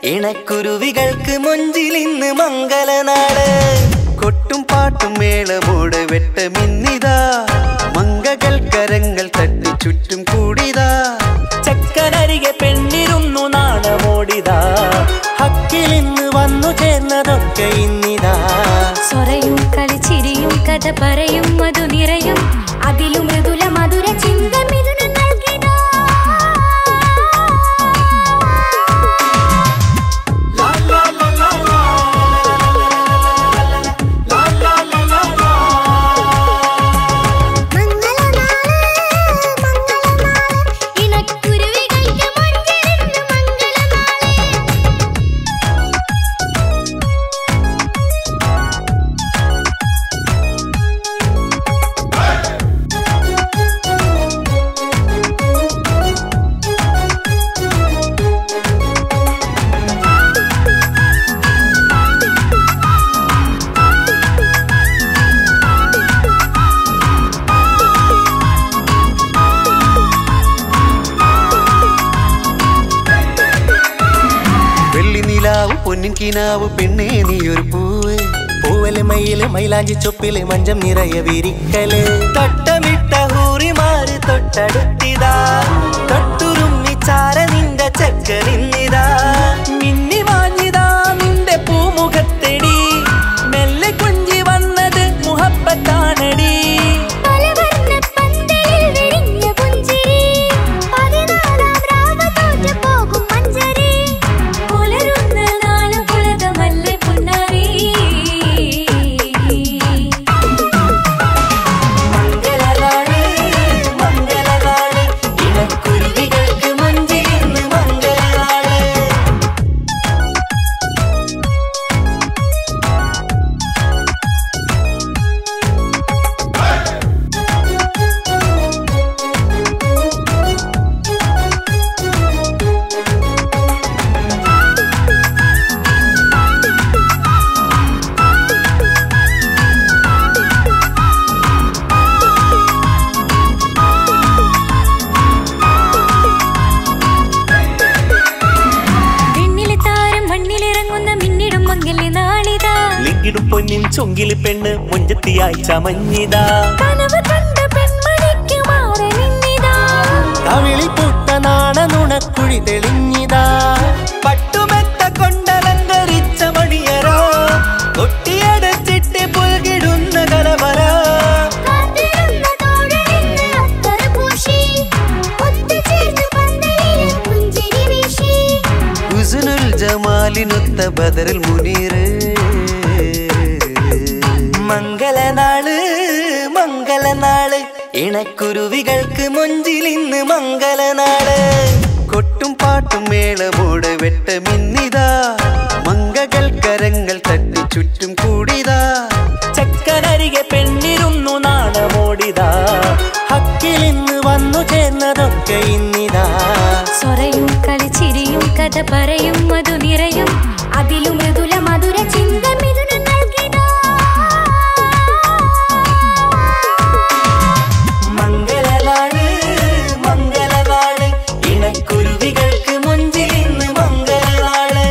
ഇണക്കുരുവികൾക്ക് മുഞ്ചിൽ ഇന്ന് മംഗലനാട് കൊട്ടും പാട്ടും മേളമോട് വെട്ടമിന്നിതാ മംഗകൾ കരങ്ങൾ തട്ടി ചുറ്റും കൂടിതാ ചക്കനരികെ പെണ്ണിരുന്നു നാണമോടിതാ ഹക്കിൽ ഇന്ന് വന്നു ചേർന്നതൊക്കെ ഇന്നിതാ സൊറയും കളിച്ചിരിയും കഥ പറയും മധു നിറയും അതിലും മൃദുല മധുര ചിന്ത മിഥുന നൽകിടാ ഇണക്കുരുവികൾക്ക് മുഞ്ചിലിന്ന് മംഗളനാള് വെള്ളി നിലാവ് പൊന്നിൻ കിനാവ് പെണ്ണേ നീ ഒരു പൂവ് പൂവല് മയില് മൈലാഞ്ചി ചൊപ്പില് മഞ്ചം നിറയെ വിരിക്കല് തട്ടമിട്ട ഹൂറിമാര് തൊട്ടടുത്തിതാ തൊട്ടുരുമ്മി ചാര നിന്റെ ചക്കനിന്നിതാ മിന്നി മാഞ്ഞിതാ നിന്റെ പൂമുഖത്തെടി മെല്ലെ കുഞ്ചി വന്നത് മുഹപ്പത്താണടി പലവർണ്ണ പന്തലിൽ വിരിഞ്ഞ പുഞ്ചിരി പതിനാലാം രാവ് തോറ്റു പോകും മഞ്ചരി പുലരുന്ന നാള് പുലകമല്ലേ പുന്നാരി മംഗളനാള് മംഗളനാള് ഇണക്കുരുവികൾക്ക് മുഞ്ചിൽ ഇന്ന് മംഗളനാള് വിണ്ണിലെ താരം മണ്ണിലിറങ്ങുന്ന മിന്നിടും മംഗല്യ നാളിതാ ലിങ്കിടും പൊന്നിൻ ചൊങ്കില് പെണ്ണ് മുഞ്ചത്തിയായി ചമഞ്ഞിതാ കനവ് കണ്ട പെൺമണിക്ക് മാറി നിന്നിതാ കവിളിൽ പൂത്ത നാണ നുണക്കുഴി തെളിഞ്ഞിതാ പട്ടുമെത്ത കൊണ്ടലങ്കരിച്ച മണിയരോ കൊട്ടിയടച്ചിട്ട് പുൽകിടുന്ന കലവര കാത്തിരുന്ന തോഴനിന്ന് അത്തർ പൂശി ഒത്തുചേർന്ന് പന്തലിൽ പുഞ്ചിരി വീശി ഹുസ്നുൽ ജമാലിനൊത്ത ബദറിൽ മുനീർ മംഗളനാള് മംഗളനാള് ഇണക്കുരുവികൾക്ക് മുഞ്ചിൽ ഇന്ന് മംഗളനാള് കൊട്ടും പാട്ടും മേളമോട് വെട്ടമിന്നിതാ മംഗകൾ കരങ്ങൾ തട്ടി ചുറ്റും കൂടിതാ ചക്കനരികെ പെണ്ണിരുന്നു നാണമോടിതാ ഹക്കിൽ ഇന്ന് വന്നു ചേർന്നതൊക്കെ ഇന്നിതാ സൊറയും കളിച്ചിരിയും കഥ പറയും മധു നിറയും അതിലും മൃദുല മധുര ചിന്ത മിഥുന നൽകിടാ മംഗളനാള് മംഗളനാള് ഇണക്കുരുവികൾക്ക് മുഞ്ചിൽ ഇന്ന് മംഗളനാള്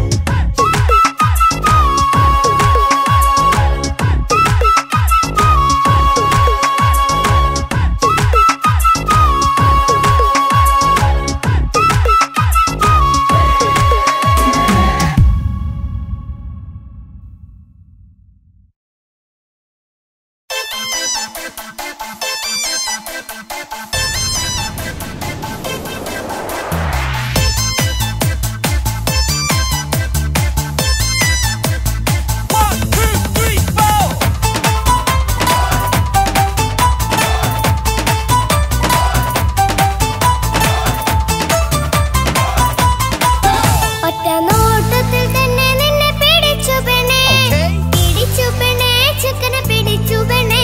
ഒറ്റ നോട്ടത്തിൽ തന്നെ നിന്നെ പിടിച്ചു പെണ്ണേ പിടിച്ചു പെണ്ണേ ചെക്കനെ പിടിച്ചു പെണ്ണേ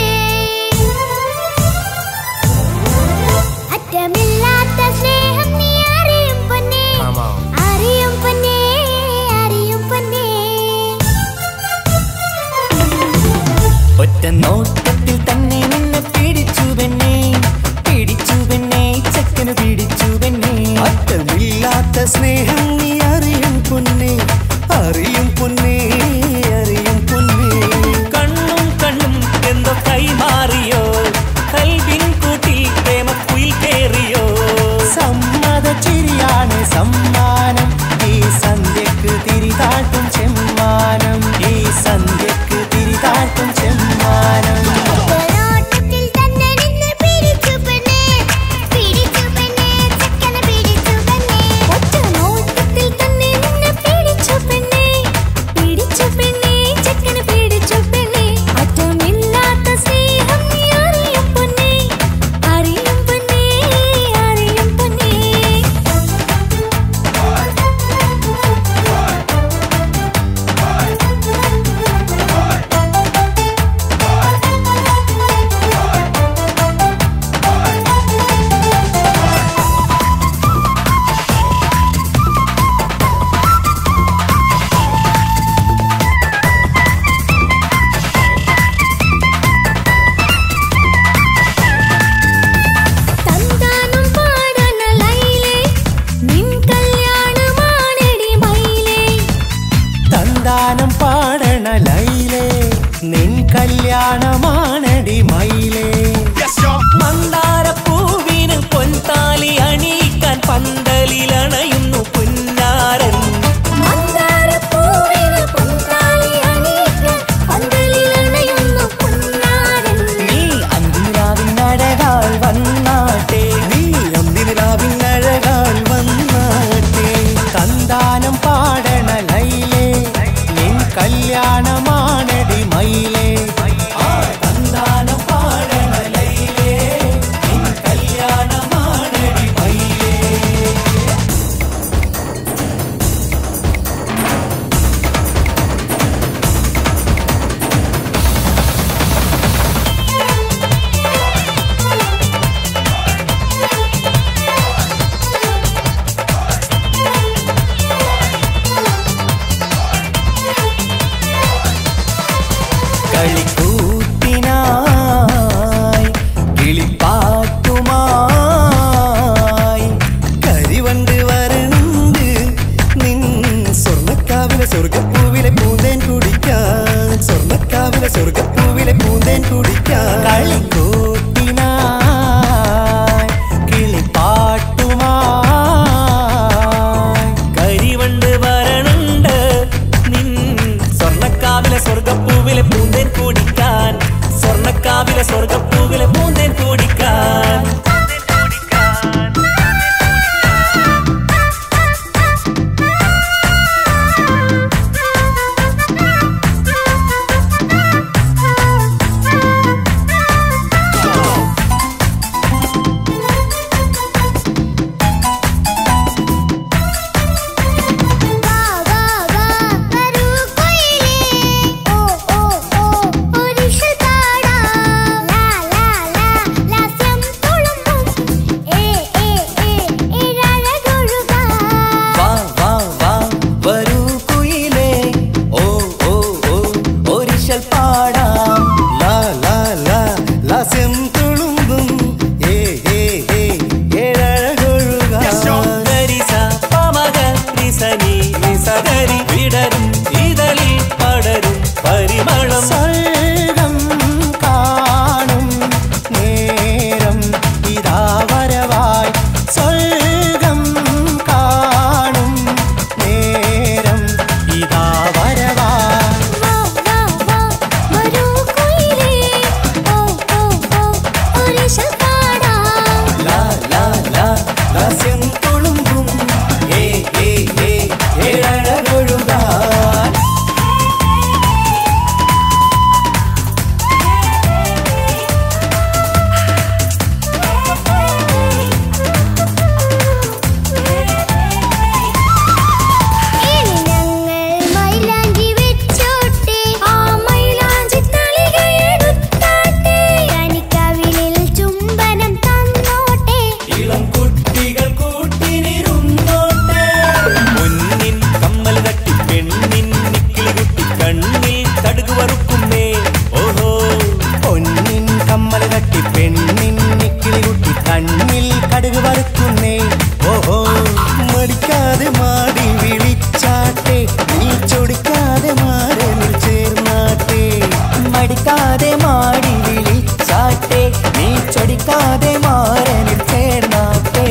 അറ്റമില്ലാത്ത സ്നേഹം നീ അറിയും പൊന്നേ അറിയും പൊന്നേ അറിയും പൊന്നേ ഒറ്റ നോട്ടത്തിൽ തന്നെ നിന്നെ പിടിച്ചു പെണ്ണേ പിടിച്ചു പെണ്ണേ ചക്കന് പിടിച്ചു പെണ്ണേ അറ്റമില്ലാത്ത സ്നേഹം നീ അറിയും പൊന്നേ നിൻ കല്യാണമാണടി മയിലേ മന്ദാരപ്പൂവിന് പൊൻതാലി അണിയിക്കാൻ പന്തലിലണയുന്നു പുന്നാരൻ മന്ദാരപ്പൂവിന് പൊൻതാലി അണിയിക്കാൻ പന്തലിലണയുന്നു പുന്നാരൻ. നീ അന്തിരാവിനഴകാൽ വന്നാട്ടെ നീ അന്തിരാവിനഴകാൽ വന്നാട്ടെ തന്താനം പാടണ ലൈലേ നിൻ കല്യാണമാണടി മയിലേ ആ തന്താനം പാടണ ലൈലേ നിൻ കല്യാണമാണടി മയിലേ കളിക്കൂത്തിനായി കിളിപ്പാട്ടുമായി കരിവണ്ട് വരണുണ്ട് നിൻ സ്വർണ്ണക്കാവിലെ സ്വർഗപ്പൂവിലെ പൂന്തേൻ കുടിക്കാൻ സ്വർണ്ണക്കാവിലെ സ്വർഗപ്പൂവിലെ പൂന്തേൻ കുടിക്കാൻ കളിക്കൂത്തിനായി കിളിപ്പാട്ടുമായി കരിവണ്ട് വരണുണ്ട് നിൻ സ്വർണ്ണക്കാവിലെ സ്വർഗപ്പൂവിലെ പൂന്തേൻ കുടിക്കാൻ സ്വർണ്ണക്കാവിലെ സ്വർഗപ്പൂവിലെ പൂന്തേൻ കുടിക്കാൻ വാ വാ വാ വരൂ കുയിലേ ഓ ഓ ഓ ഒരിഷൽ പാടാം ലാ ലാ ലാ ലാസ്യം തുളുമ്പും ഏ ഏ ഏ ഇഴഴകൊഴുകാം വാ വാ വാ വരൂ കുയിലേ ഓ ഓ ഓ ഒരിശൽ പാടാം ലാ ലാ ലാ ലാസ്യം തുളുമ്പും ഏ ഏ ഏ ഏഴഴകൊഴുകാം ഗരിസ പമക റിസനി നിസകരി വിടരും ഇതളിൽ പടരും പരിമളം സ്വർഗം കാണും നേരം ഇതാ വരവായി സ്വർഗം കാണും നേരം ഇതാ വരവായി വാ വാ വാ വരൂ കുയിലേ ഓ ഓ ഓ ഒരിഷൽ പാടാം ലാ ലാ ലാ ലാസ്യം തുളുമ്പും ഏ ഏ ഏ ഏഴഴകൊഴുകാൻ ഇനി ഞങ്ങൾ മൈലാഞ്ചി വെച്ചോട്ടെ ആ മൈലാഞ്ചി തളിക എടുത്താട്ടെ കനിക്കവിളിൽ ചുംബനം തന്നോട്ടെ ഇളം കുട്ടികൾ കൂട്ടിനിരുന്നോട്ടെ പൊന്നിൻ കമ്മൽ തട്ടി പെണ്ണിൻ നിക്കിളി കുട്ടി കണ്ണിൽ കടുക് വറുക്കുന്നേ ഓഹോ പൊന്നിൻ കമ്മൽ കട്ടി പെണ്ണിൻ നിക്കിളി കുട്ടി കണ്ണിൽ കടുക് വറുക്കുന്നേ ഓഹോ മടിക്കാതെ മാടി വിളിച്ചാട്ടെ നീ ചൊടിക്കാതെ മാറനിൽ ചേർന്നാട്ടെ മടിക്കാതെ മാടി വിളിച്ചാട്ടെ നീ ചൊടിക്കാതെ മാറനിൽ ചേർന്നാട്ടെ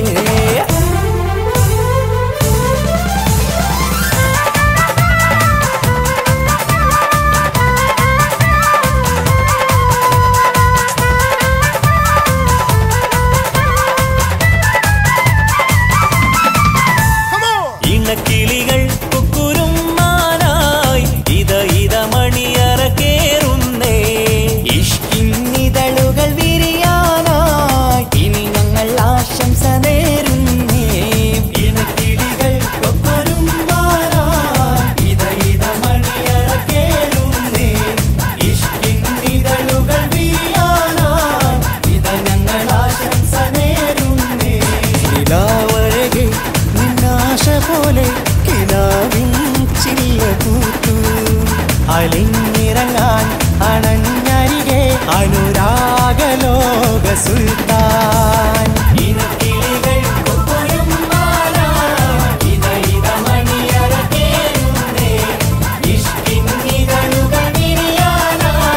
ഇണക്കിളികൾ കുക്കുരും മാനായി ഇത ഇത മണിയറ കേറുന്നേ ഇഷ്കിന്നിതളുകൾ വിരിയാനായി ഇനി ഞങ്ങൾ ആശംസ നേരുന്നേ ഇണക്കിളികൾ കൊക്കൊരും വാരായി ഇത ഇത മണിയറ കേളുന്നേ ഇഷ്കിന്നിതളുകൾ വിരിയാനായി ഇത ഞങ്ങൾ ആശംസ നേരുന്നേ നിലാവഴകെ നിന്നാശ പോലെ കിനാവിൻ ചില്ല കൂത്തു അലിഞ്ഞിറങ്ങാൻ അണഞ്ഞരികെ അനുരാഗലോക സുൽത്താൻ ഇനക്കിളികൾ കൊക്കൊരും വാരായി ഇത ഇത മണിയറ കേളുന്നേ ഇഷ്കിന്നിതളുകൾ വിരിയാനായി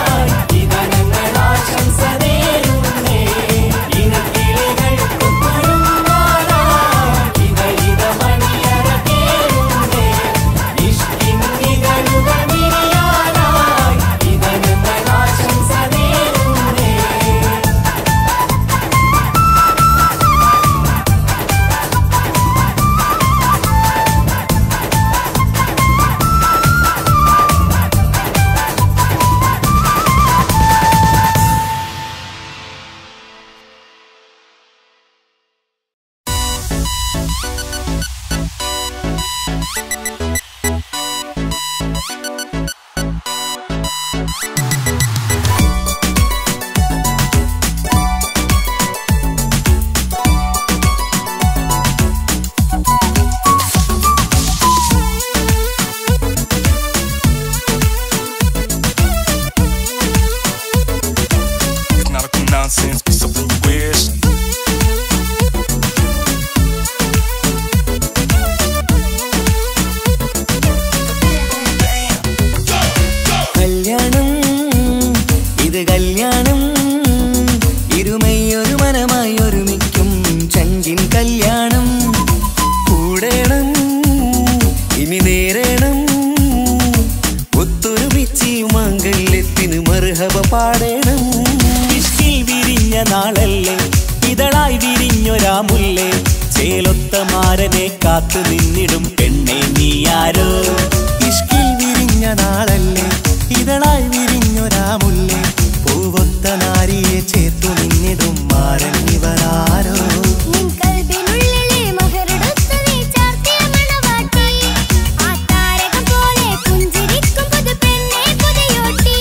മർഹബ പാടേണം ഇഷ്കിൽ വിരിഞ്ഞ നാളല്ലേ ഇതളായി വിരിഞ്ഞൊരാ മുല്ലേ ചേലൊത്ത മാരനെ കാത്തു നിന്നിടും പെണ്ണെ നീയാരോ ഇഷ്കിൽ വിരിഞ്ഞ നാളല്ലേ ഇതളായി വിരിഞ്ഞൊരാ മുല്ലേ പൂവൊത്ത നാരിയെ ചേർത്തു നിന്നിടും മാരൻ ഇവരാരോ നിൻ കൽബിനുള്ളിലെ മഹരെടുത്ത് നീ ചാർത്തിയ മണവാട്ടി ആ താരകം പോലെ പുഞ്ചിരിക്കും പുതു പെണ്ണെ പുതിയോട്ടി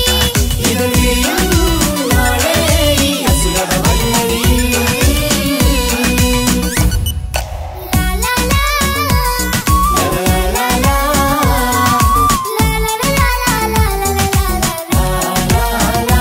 ലാ ലാ ലാ ലാ ലാ ലാ ലാ ലാ ലാ ലാ ലാ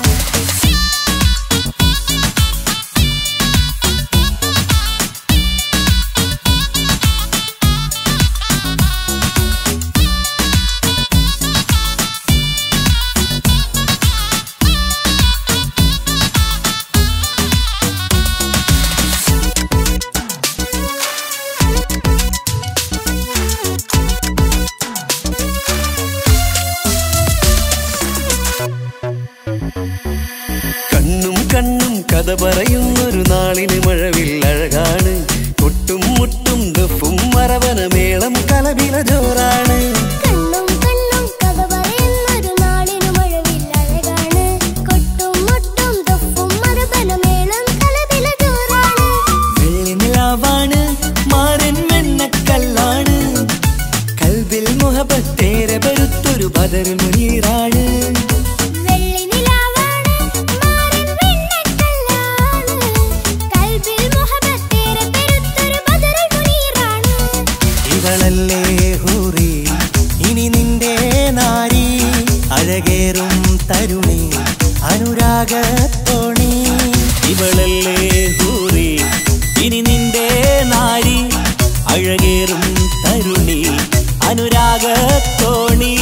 കണ്ണും കണ്ണും കഥ പറയുന്നൊരു നാളിന് മഴവിൽ അഴകാണ് കൊട്ടും മുട്ടും ദഫും മറവന മേളം കലവില ജോറാണ് കണ്ണും കണ്ണും കഥ പറയുന്നൊരു നാളിനു മഴവിൽ അഴകാണ് കൊട്ടും മുട്ടും തൊപ്പും മറുപനമേളം കലപില ജോറാണ് വെള്ളിനിലാവാണ് മാരൻ വെണ്ണക്കല്ലാണ് കൽവിൽ മുഹബത്തേരെ പെരുത്തൊരു ബദർ മുനീറാണ് വെള്ളി നിലാവാണ് മാറിൻ വെണ്ണക്കല്ലാണ് കൽബിൽ മുഹബത്തേറെ പെരുത്തൊരു ബദറുൽ മുനീറാണ് ഇവളല്ലേ ഹൂറി ഇനി നിന്റെ നാരി അഴകേറും തരുണി അനുരാഗത്തോണി ഇവളല്ലേ ഹൂറി ഇനി നിന്റെ നാരി അഴകേറും തരുണി അനുരാഗത്തോണി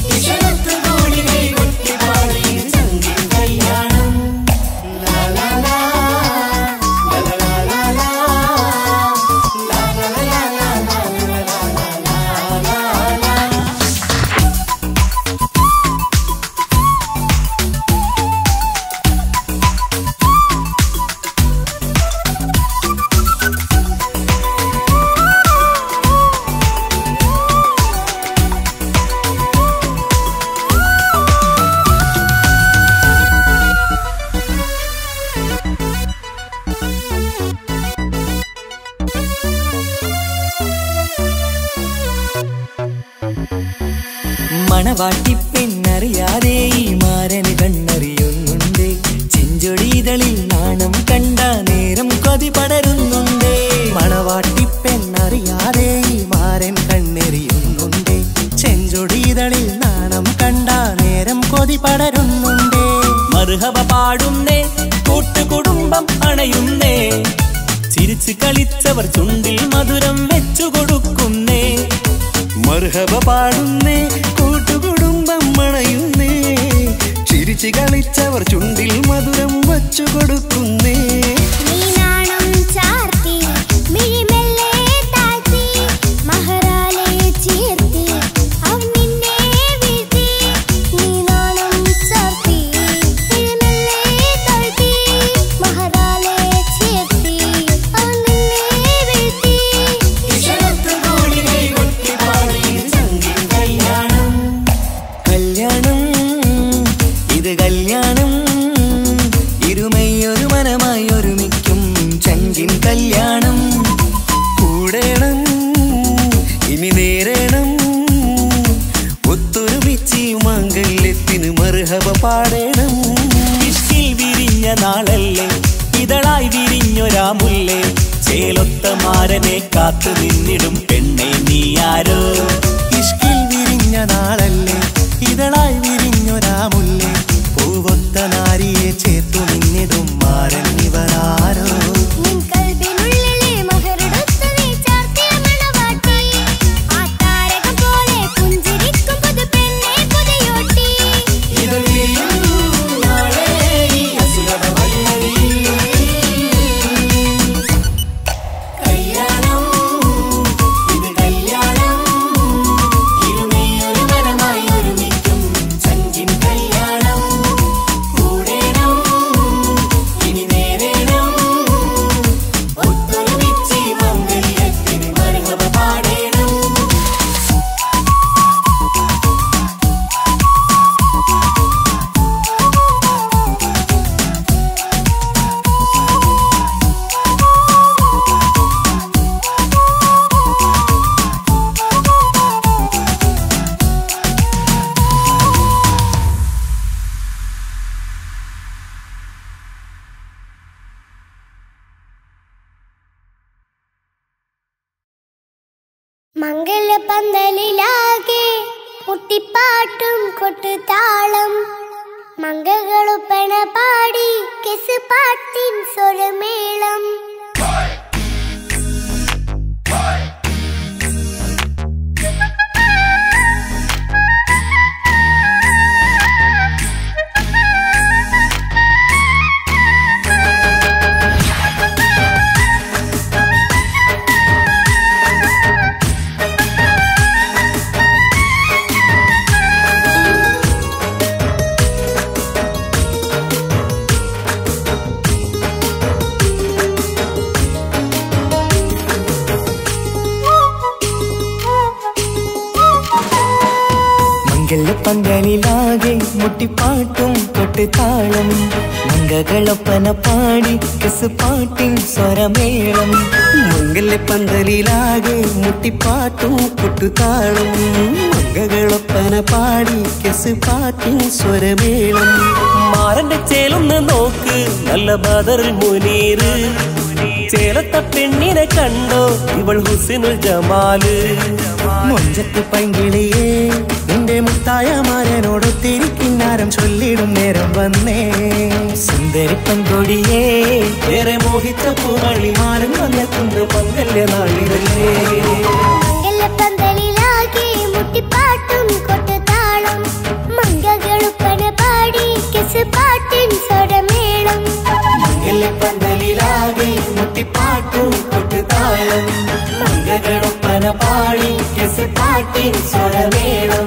മണവാട്ടി പെണ്ണറിയാതെ ഈ മാരന് കണ്ണറിയുന്നുണ്ട് ചെഞ്ചൊടിതളിൽ നാണം കണ്ട നേരം കൊതി പടരുന്നുണ്ട് മണവാട്ടി പെണ്ണറിയാതെ ഈ മാരൻ കണ്ണെറിയുന്നുണ്ട് ചെഞ്ചൊടിതളിൽ നാണം കണ്ട നേരം കൊതി പടരുന്നുണ്ടേ മറുഹവ പാടുന്നേ കൂട്ടുകുടുംബം അണയുന്നേ ചിരിച്ചു കളിച്ചവർ ചുണ്ടിൽ മധുരം വെച്ചു കൊടുക്കുന്നേ മർഹബ പാടുന്നേ കൂട്ടുകുടുംബം മണയുന്നേ ചിരിച്ചു കളിച്ചവർ ചുണ്ടിൽ മധുരം വച്ചു കൊടുക്കുന്നേ നീ നാണം ചാർത്തി മിഴിമെല്ലെ താഴ്ത്തി മഹറാലെ ചേർത്തി അവൻ നിന്നെ വീഴ്ത്തി നീ നാണം ചാർത്തി മിഴിമെല്ലെ താഴ്ത്തി മഹറാലെ ചേർത്തി അവൻ നിന്നെ വീഴ്ത്തി കല്യാണം ഇത് കല്യാണം ഇരുമയൊരു മനമായി ഒരുമിക്കും ചങ്കിൻ കല്യാണം കൂടേണം ഇനി നേരേണം ഒത്തൊരുമിച്ച് ഈ മാംഗല്യത്തിന് മർഹബ പാടേണം ഇഷ്കിൽ വിരിഞ്ഞ നാളല്ലേ ഇതളായി വിരിഞ്ഞൊരാ മുല്ലേ ചേലൊത്ത മാരനെ കാത്തു നിന്നിടും പെണ്ണെ നീയാരോ ഇഷ്കിൽ വിരിഞ്ഞ നാളല്ലേ ഇതളായി വിരിഞ്ഞൊരാ മുല്ലേ പൂവൊത്ത നാരിയെ ചേർത്തു നിന്നിടും മാരൻ ഇവരാരോ നിൻ കൽബിനുള്ളിലെ മഹരെടുത്ത് നീ ചാർത്തിയ മണവാട്ടി ആ താരകം പോലെ പുഞ്ചിരിക്കും പുതു പെണ്ണെ പുതിയോട്ടി ഇരുമയൊരു മനമായി ഒരുമിക്കും ചങ്കിൻ കല്യാണം മംഗലപന്തലിലാകെ കുട്ടിപ്പാട്ടും കൊട്ടുതാളം മംഗളൊപ്പന പാടി കെസ് പാട്ടിൻ സ്വരമേളം മംഗലപ്പന്തലിലാകെ മുട്ടിപ്പാട്ടും കൊട്ടുതാളം മംഗകളൊപ്പന പാടി കെസ് പാട്ടിൻ സ്വരമേളം മംഗലപ്പന്തലിലാകെ മുട്ടിപ്പാട്ടും കൊട്ടുതാളം മംഗകളൊപ്പന പാടി കെസ് പാട്ടിൻ സ്വരമേളം മാറന്റെ ചേലൊന്ന് നോക്ക് നല്ല ബദറിൽ മുനീറ് ചേലത്ത പെണ്ണിനെ കണ്ടോ ഇവൾ ഹുസിനുൽ ജമാല് മൊഞ്ചത്ത് പൈങ്കിളിയേ നിന്റെ മുത്തായ മാരനോടൊത്തിരി കിന്നാരം ചൊല്ലിടും നേരം വന്നേ സുന്ദരി പങ്കൊടിയേ ഏറെ മോഹിച്ച പൂവളി മാരൻ വന്നെത്തുണ്ട് മംഗല്യ നാളിതല്ലേ മംഗലപന്തലിലാകെ മുട്ടിപ്പാട്ടും കൊട്ടുതാളം മംഗളൊപ്പന പാടി കെസ് പാട്ടിൻ സ്വരമേളം മംഗല്യപ്പന്തലിലാകെ മുട്ടിപ്പാട്ടും കൊട്ടുതാളം മംഗളൊപ്പന പാടി കെസ് പാട്ടിൻ സ്വരമേളം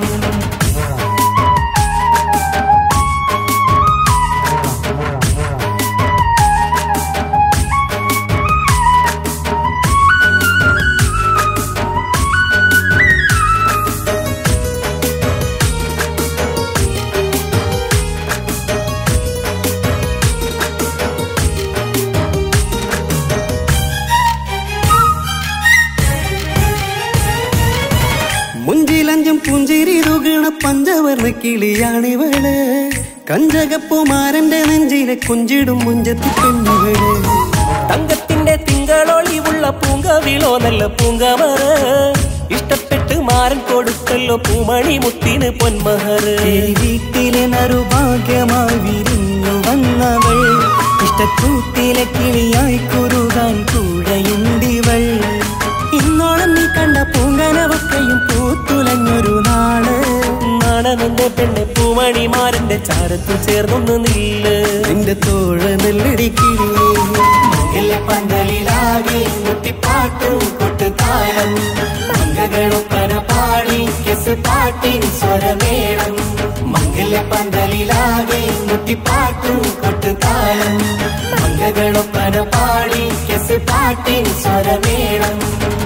മുഞ്ചിലഞ്ചും പുഞ്ചിരി തുകണ പഞ്ചവർണ്ണ കിളിയാണിവള് കഞ്ചകപ്പുമാരന്റെ നെഞ്ചിലെ കുഞ്ചിടും മുഞ്ചത്തി പെണ്ണുകള് തങ്കത്തിന്റെ തിങ്കളൊളിവുള്ള പൂങ്കവിളോ നല്ല പൂങ്കമറ ഇഷ്ടപ്പെട്ട് മാരൻ കൊടുക്കല്ലോ പൂമണി മുത്തിന് പൊന്മഹറ് ഈ വീട്ടിലെ നറുഭാഗ്യമായി വിരിഞ്ഞു വന്നവൾ ഇഷ്ടക്കൂട്ടിലെ കിളിയായി കുറുകാൻ കൂടെയുണ്ടിവൾ ഇന്നോളം നീ കണ്ട പൂങ്കനവക്കയും പൂത്തുലഞ്ഞൊരു നാള് നാണനന്റെ പെണ്ണ് പൂമണിമാരന്റെ ചാരത്തു ചേർന്നൊന്ന് നില്ല് നിന്റെ തോഴ നെല്ലടിക്കിളിയേ പന്തലിലാകെ മുട്ടിപ്പാട്ടും കൊട്ടുതാളം മംഗളൊപ്പന പാടി കെസ് പാട്ടിൻ സ്വരമേളം മംഗല്യ പന്തലിലാകെ മുട്ടിപ്പാട്ടും കൊട്ടുതാളം മംഗളൊപ്പന പാടി കെസ് പാട്ടിൻ സ്വരമേളം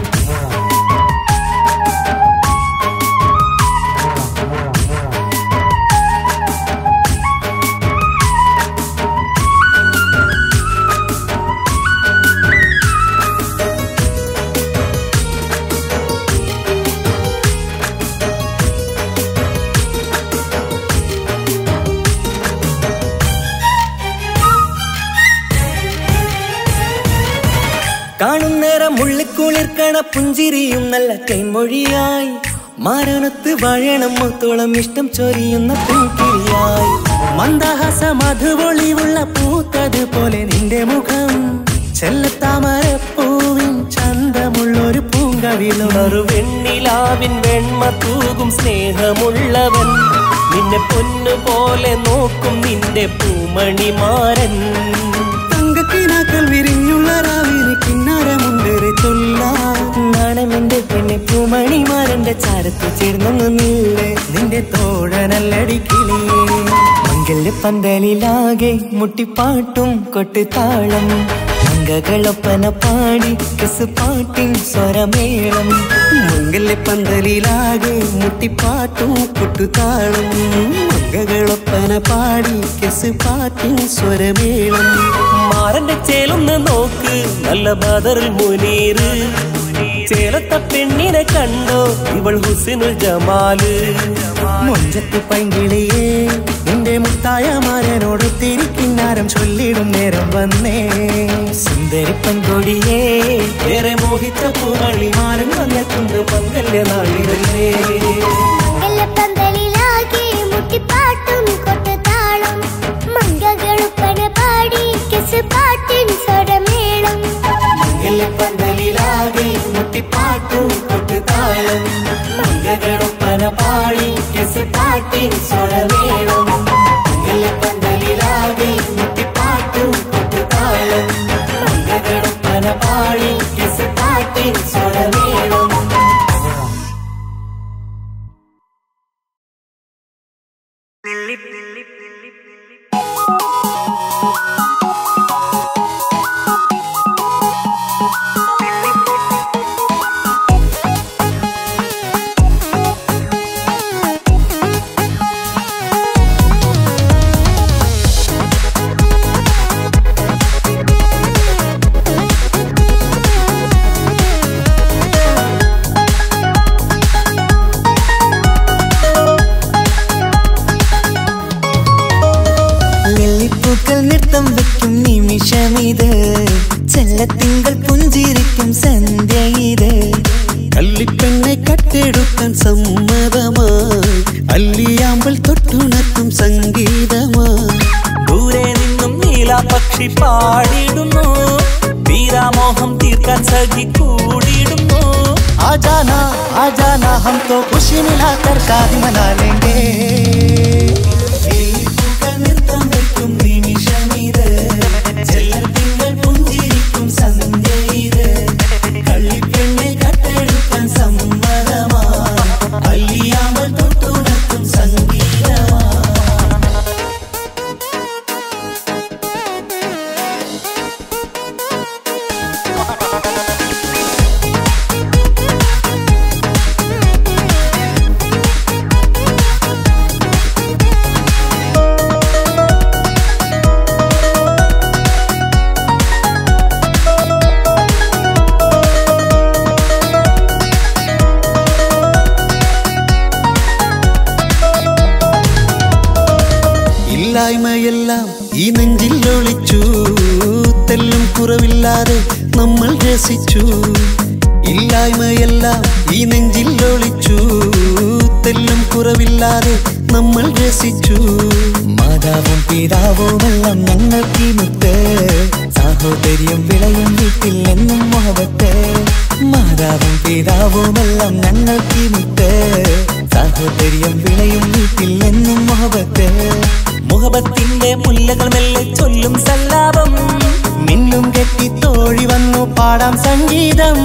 കാണുന്നേരം മുള്ളിക്കുളിർക്കണ പുഞ്ചിരിയും നല്ല കൈമൊഴിയായി മാരണത്ത് വഴണം മുത്തോളം ഇഷ്ടം ചൊരിയുന്ന പൂക്കിരിയായി മന്ദഹാസ മധുപൊളിവുള്ള പൂത്തത് പോലെ നിന്റെ മുഖം ചെല്ലത്താമരപ്പൂവിൻ ചന്തമുള്ളൊരു പൂങ്കവിളും വെണ്ണിലാവിൻ വെണ്മ തൂകും സ്നേഹമുള്ളവൻ നിന്നെ പൊന്നു പോലെ നോക്കും നിന്റെ പൂമണിമാരൻ തങ്കക്കിനാക്കൾ വിരിഞ്ഞുള്ള രാവിലെ കിന്നാരമുണ്ടേറെ ചൊല്ലാണെന്റെ പെണ്ണെ പൂമണിമാരന്റെ ചാരത്ത് ചേർന്നൊന്ന് നില്ലേ നിന്റെ തോഴനല്ലടിക്കിളിയേ മംഗല്യ പന്തലിലാകെ മുട്ടിപ്പാട്ടും കൊട്ടുതാളം മംഗകളൊപ്പന പാടി കെസ് പാട്ടിൻ സ്വരമേളം മംഗല്യ പന്തലിലാകെ മുട്ടിപ്പാട്ടും കൊട്ടുതാളം മംഗകളൊപ്പന പാടി കെസ് പാട്ടിൻ സ്വരമേളം മാരന്റെ ചേലൊന്ന് നോക്ക് നല്ല ബദറിൽ മുനീറ് ചേലത്ത പെണ്ണിനെ കണ്ടോ ഇവൾ ഹുസിനുൽ ജമാല് മൊഞ്ചത്ത് പൈങ്കിളിയേ നിന്റെ മുത്തായ മാരനോട് തിരിക്കിന്നാരം താരം ചൊല്ലിടും നേരം വന്നേ സുന്ദരി പെൺകൊടിയേ ഏറെ മോഹിച്ച പൂവളി മാനം വന്നെത്തുണ്ട് മംഗല്യ നാളിതല്ലേ മംഗലപ്പന്തലിലാകെ മുട്ടിപ്പാട്ടും കൊട്ടുതാളം മംഗകളുപ്പന പാടി കിസ് പാട്ടിൻ സ്വരമേളം മംഗല്യപ്പന്തലിലാകെ മുട്ടിപ്പാട്ടും കൊട്ടുതാളം മംഗളൊപ്പന പാടി കെസ് പാട്ടിൻ സ്വരമേളം മംഗല്യപ്പന്തലിലാകെ മുട്ടിപ്പാട്ടും കൊട്ടുതാളം മംഗളൊപ്പന പാടി കെസ് പാട്ടിൻ സ്വരമേളം നെല്ലിപ്പൂക്കൾ നൃത്തം വെക്കും നിമിഷമിത് ചെല്ലത്തിങ്കൾ പുഞ്ചിരിക്കും സന്ധ്യ ഇത് കള്ളിപ്പെണ്ണെ കട്ടെടുക്കാൻ സമ്മതമായി അല്ലിയാമ്പൽ തൊട്ടുണർത്തും സംഗീതമായി ദൂരെ നിന്നും നീലാപക്ഷി പാടിടുന്നു വീരാമോഹം തീർക്കാൻ സഖി കൂടിയിടുന്നു आजाना आजाना हम तो खुशी मिलाकर शादी मना लेंगे നൃത്തം വെക്കും നിമിഷമിത് ചെല്ലത്തിങ്കൾ പുഞ്ചിരിക്കും സന്ധ്യ ഇത് കള്ളിപ്പെണ്ണെ കട്ടെടുക്കാൻ സമ്മതമാ അല്ലിയാമ്പൽ തൊട്ടുണർത്തും സംഗീതമാ ഇല്ലായ്മയെല്ലാം ഈ നെഞ്ചിൽ ഒളിച്ചു തെല്ലും കുറവില്ലാതെ നമ്മൾ രസിച്ചു ഇല്ലായ്മയെല്ലാം ഈ നെഞ്ചിൽ ഒളിച്ചു തെല്ലും കുറവില്ലാതെ നമ്മൾ രസിച്ചു മാതാവും പിതാവുമെല്ലാം ഞങ്ങൾക്ക് മുത്ത് സാഹോദര്യം വിളയും വീട്ടിൽ എന്നും മുഹബത്ത് മാതാവും പിതാവുമെല്ലാം ഞങ്ങൾക്ക് മുത്ത് സാഹോദര്യം വിളയും വീട്ടിൽ എന്നും മുഹബത്ത് മുഹബത്തിന്റെ മുല്ലകൾ മെല്ലെ ചൊല്ലും സല്ലാപം മിന്നും കെട്ടി തോഴി വന്നു പാടാം സംഗീതം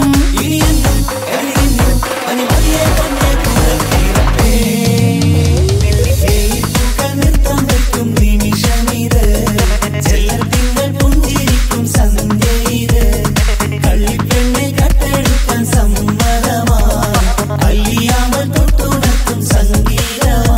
സംഗീതമാ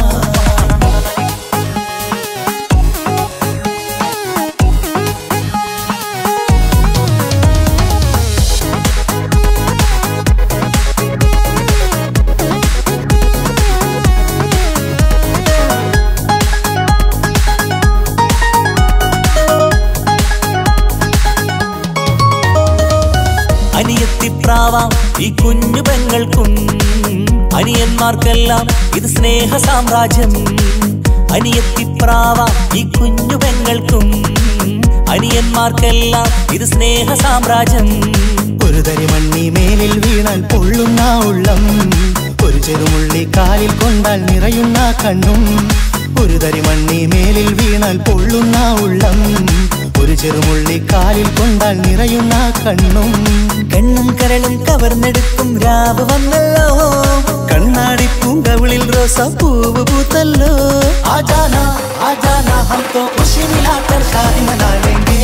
അനിയത്തിപ്രാവാം ഈ കുഞ്ഞു പെങ്ങൾക്കും അനിയന്മാർക്കെല്ലാം ഇത് സ്നേഹ സാമ്രാജ്യം അനിയത്തിപ്രാവാം ഈ കുഞ്ഞു പെങ്ങൾക്കും അനിയന്മാർക്കെല്ലാം ഇത് സ്നേഹ സാമ്രാജ്യം ഒരു തരി മണ്ണി മേലിൽ വീണാൽ പൊള്ളുന്ന ഉള്ളം ഒരു ചെറുമുള്ളി കാലിൽ കൊണ്ടാൽ നിറയുന്ന കണ്ണും ഒരു തരി മണ്ണി മേലിൽ വീണാൽ പൊള്ളുന്ന ഉള്ളം ഒരു ചെറുമുള്ളി കാലിൽ കൊണ്ടാൽ നിറയുന്ന കണ്ണും കണ്ണും കരളും കവർന്നെടുക്കും രാവ് വന്നല്ലോ കണ്ണാടി പൂങ്കവിളിൽ റോസ പൂവ് പൂത്തല്ലോ ആജാന ആജാന ഹം തോ ഖുഷി മിലാക്കർ ഷാദി മനാ ലേംഗേ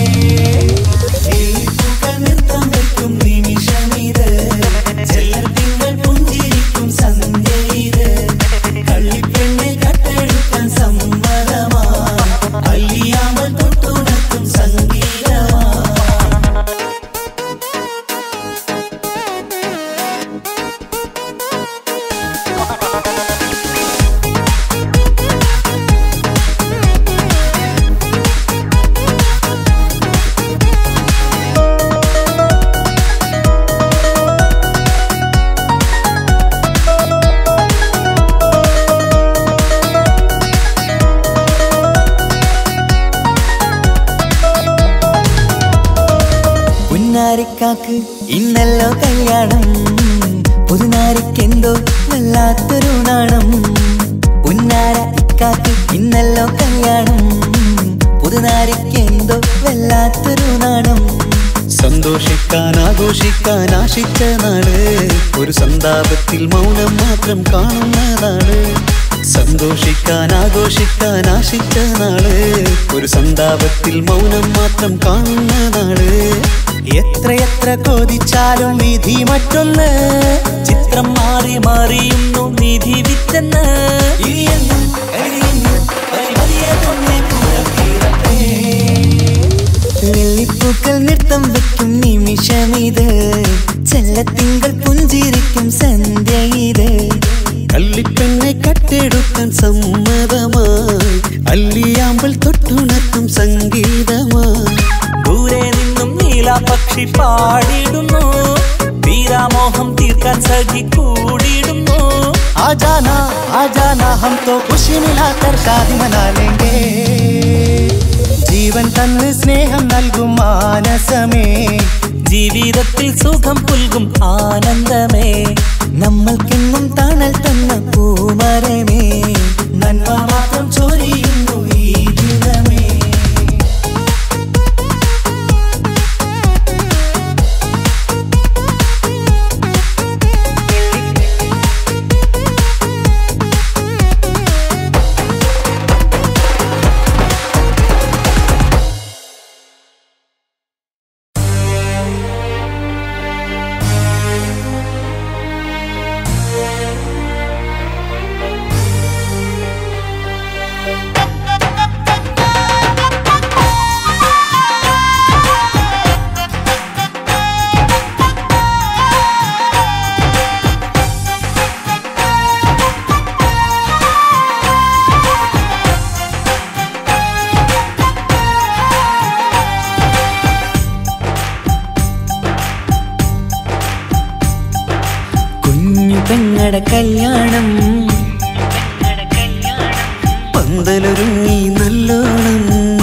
ഈ പൂക്കൾ നൃത്തം വെക്കും നിമിഷമിത് ചെല്ലത്തിങ്കൾ പുഞ്ചിരിക്കും സന്ധ്യ ഇത് കള്ളിപ്പെണ്ണെ കട്ടെടുക്കാൻ സമ്മതമാ അല്ലിയാമ്പൽ തൊട്ടുണർത്തും സംഗീതമാ പുതുനാരിക്കാക്ക് ഇന്നല്ലോ കല്യാണം പുതുനാരിക്കെന്തോ വല്ലാത്തൊരു നാണം പുന്നാര ഇക്കാക്ക് ഇന്നല്ലോ കല്യാണം പുതുനാരിക്കെന്തോ വല്ലാത്തൊരു നാണം സന്തോഷിക്കാൻ ആഘോഷിക്കാൻ ആശിച്ച നാള് ഒരു സന്താപത്തിൽ മൗനം മാത്രം കാണുന്ന നാള് സന്തോഷിക്കാൻ ആഘോഷിക്കാൻ ആശിച്ച നാള് ഒരു സന്താപത്തിൽ മൗനം മാത്രം കാണുന്ന നാള് എത്രയെത്ര കോതിച്ചാലും വിധി മറ്റൊന്ന് ചിത്രം മാറി മാറിയുന്നു നിധി വിറ്റെന്ന് ഇനിയെന്നും കഴിയുന്നു പരിമതിയേതൊന്നേ കൂടത്തീരത്തേ. വെള്ളിപ്പൂക്കൾ നൃത്തം വെക്കും നിമിഷമിത് ചെല്ലത്തിങ്കൾ പുഞ്ചിരിക്കും സന്ധ്യ ഇത് കള്ളിപ്പെണ്ണെ കട്ടെടുക്കാൻ സമ്മതമായി അല്ലിയാമ്പൽ തൊട്ടുണർത്തും സംഗീതമായി ദൂരെ നിന്നും നീലാപക്ഷി പാടിയിടുന്നു വീരാമോഹം തീർക്കാൻ സഖി കൂടിയിടുന്നു आजाना आजाना हम तो खुशी मिलाकर शादी मना लेंगे ജീവൻ തന്ന് സ്നേഹം നൽകും മാനസമേ ജീവിതത്തിൽ സുഖം പുൽകും ആനന്ദമേ നമ്മൾക്കെന്നും തണൽ തന്ന പൂമരമേ നന്മ മാത്രം ചൊരിയുന്നു ഈ ദിനമേ കുഞ്ഞു പെങ്ങടെ കല്യാണം പന്തലൊരുങ്ങി നല്ലോണം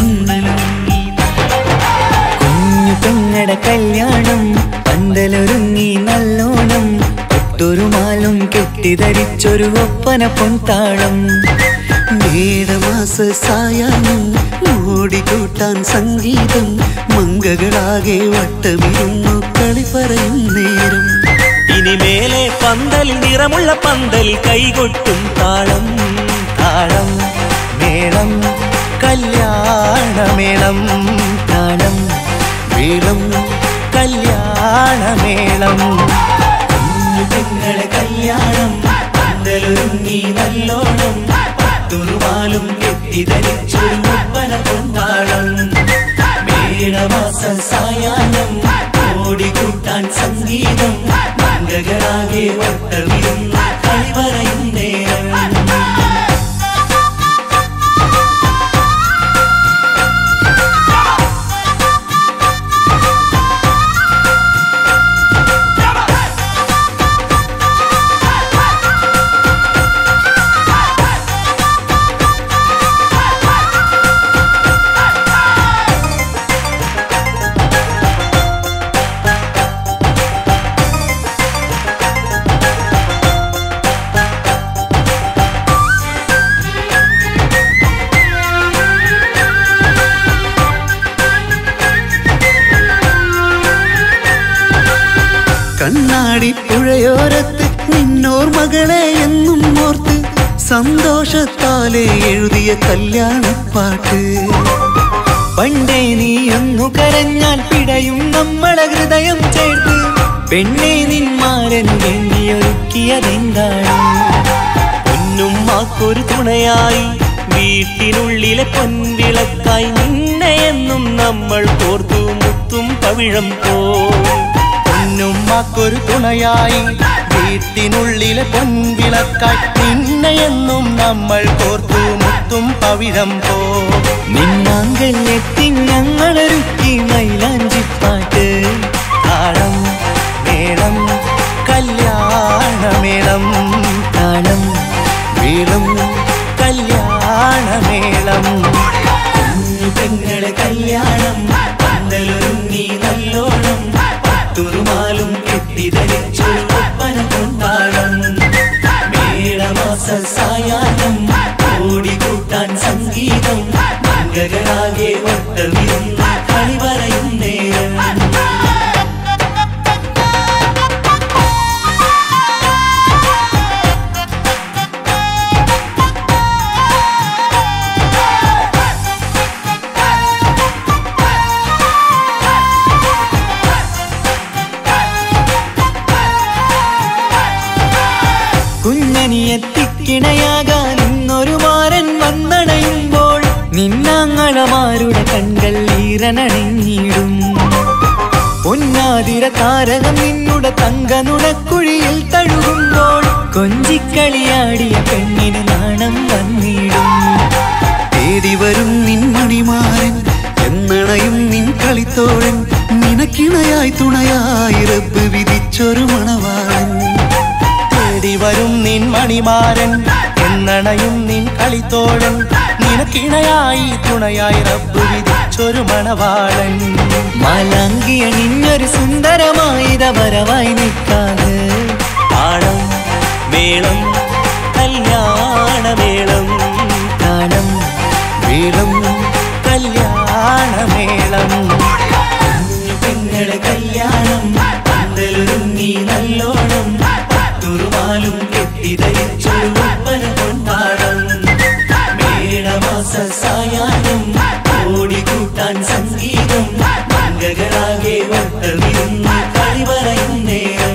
കുഞ്ഞു പെങ്ങടെ കല്യാണം പന്തലൊരുങ്ങി നല്ലോണം ഒട്ടൊരു മാലും കെട്ടിധരിച്ചൊരു ഒപ്പന പൊൻതാളം മേടമാസ സായാഹ്നം ഓടിക്കൂട്ടാൻ സംഗീതം മങ്കകളാകെ വട്ടമിരുന്നു കളി പറയും നേരം ഇനി മേലെ പന്തൽ നിറമുള്ള പന്തൽ കൈകൊട്ടും താളം താളം മേളം കല്യാണമേളം താളം മേളം കല്യാണമേളം കുഞ്ഞു പെങ്ങളെ കല്യാണം പന്തലൊരുങ്ങി നല്ലോണം തുറുമാലും കെട്ടിധരിച്ചൊരു ഒപ്പന കൊണ്ടാളം മേടമാസ സായാഹ്നം ഓടിക്കൂട്ടാൻ സംഗീതം മംഗകളാകെ വട്ടമിരുന്ന് കളി പറയും നേരം കണ്ണാടി പുഴയോരത്ത് നിന്നോർ മകളെ എന്നും ഓർത്ത് സന്തോഷത്താലെ എഴുതിയ കല്യാണപ്പാട്ട് പണ്ടേ നീ ഒന്നു കരഞ്ഞാൽ പിടയും നമ്മളെ ഹൃദയം ചേർത്ത് പെണ്ണെ നിന്മാരൻ വേണ്ടിയൊരുക്കിയതെന്താണ് പൊന്നുമ്മാക്കൊരു തുണയായി വീട്ടിനുള്ളിലെ പൊൻവിളക്കായി നിന്നെ എന്നും നമ്മൾ കോർത്തു മുത്തും പവിഴം പോ പൊന്നുമ്മക്കൊരു തുണയായി വീട്ടിനുള്ളിലെ പൊൻവിളക്കായി നിന്നെയെന്നും നമ്മൾ കോർത്തു മുത്തും പവിഴം പോ നിന്നാങ്കല്ലെത്തി ഞങ്ങളൊരുക്കി മൈലാഞ്ചിപ്പാട്ട് താളം മേളം കല്യാണമേളം താളം മേളം കല്യാണമേളം കുഞ്ഞു പെങ്ങളെ കല്യാണം പന്തലൊരുങ്ങി നല്ലോണം മംഗകരാകെ വട്ടമിരുന്ന് കളി പറയും നേരം കുഞ്ഞനിയെത്തിക്കിണയാകാൻ ഇന്നൊരു മാരൻ വന്നണയുമ്പോൾ നിന്നാങ്ങളമാരുടെ കൺകൾ ഈറനണിഞ്ഞിടും പൊന്നാതിര താരകം നിന്നുടെ തങ്കനുടക്കുഴിയിൽ തഴുകുമ്പോൾ കൊഞ്ചിക്കളിയാടിയ പെണ്ണിന് നാണം വന്നിടും തേടി വരും നിൻ മണിമാരൻ എന്നണയും നിൻ കളിത്തോഴൻ നിനക്കിണയായി തുണയായി റബ്ബ് വിധിച്ചൊരു മണവാളൻ തേടി വരും നിൻ മണിമാരൻ എന്നണയും നിൻ കളിത്തോഴൻ നിനക്കിണയായി തുണയായി റബ്ബ് വിധിച്ചൊരു മണവാളൻ മാലാങ്കിയ നിന്നൊരു സുന്ദരമായിത വരവായി നിൽക്കാതെ താളം മേളം കല്യാണമേളം താളം വേളം കല്യാണമേളം പെങ്ങളെ കല്യാണം പന്തലൊരുങ്ങി നല്ലോണം തുറുമാലും കെട്ടിധരിച്ചൊരു ഒപ്പന കൊണ്ടാടം മേടമാസ സായാഹ്നം ഓടിക്കൂട്ടാൻ സംഗീതം മംഗകരാകെ വട്ടമിരുന്ന് കളി പറയും നേരം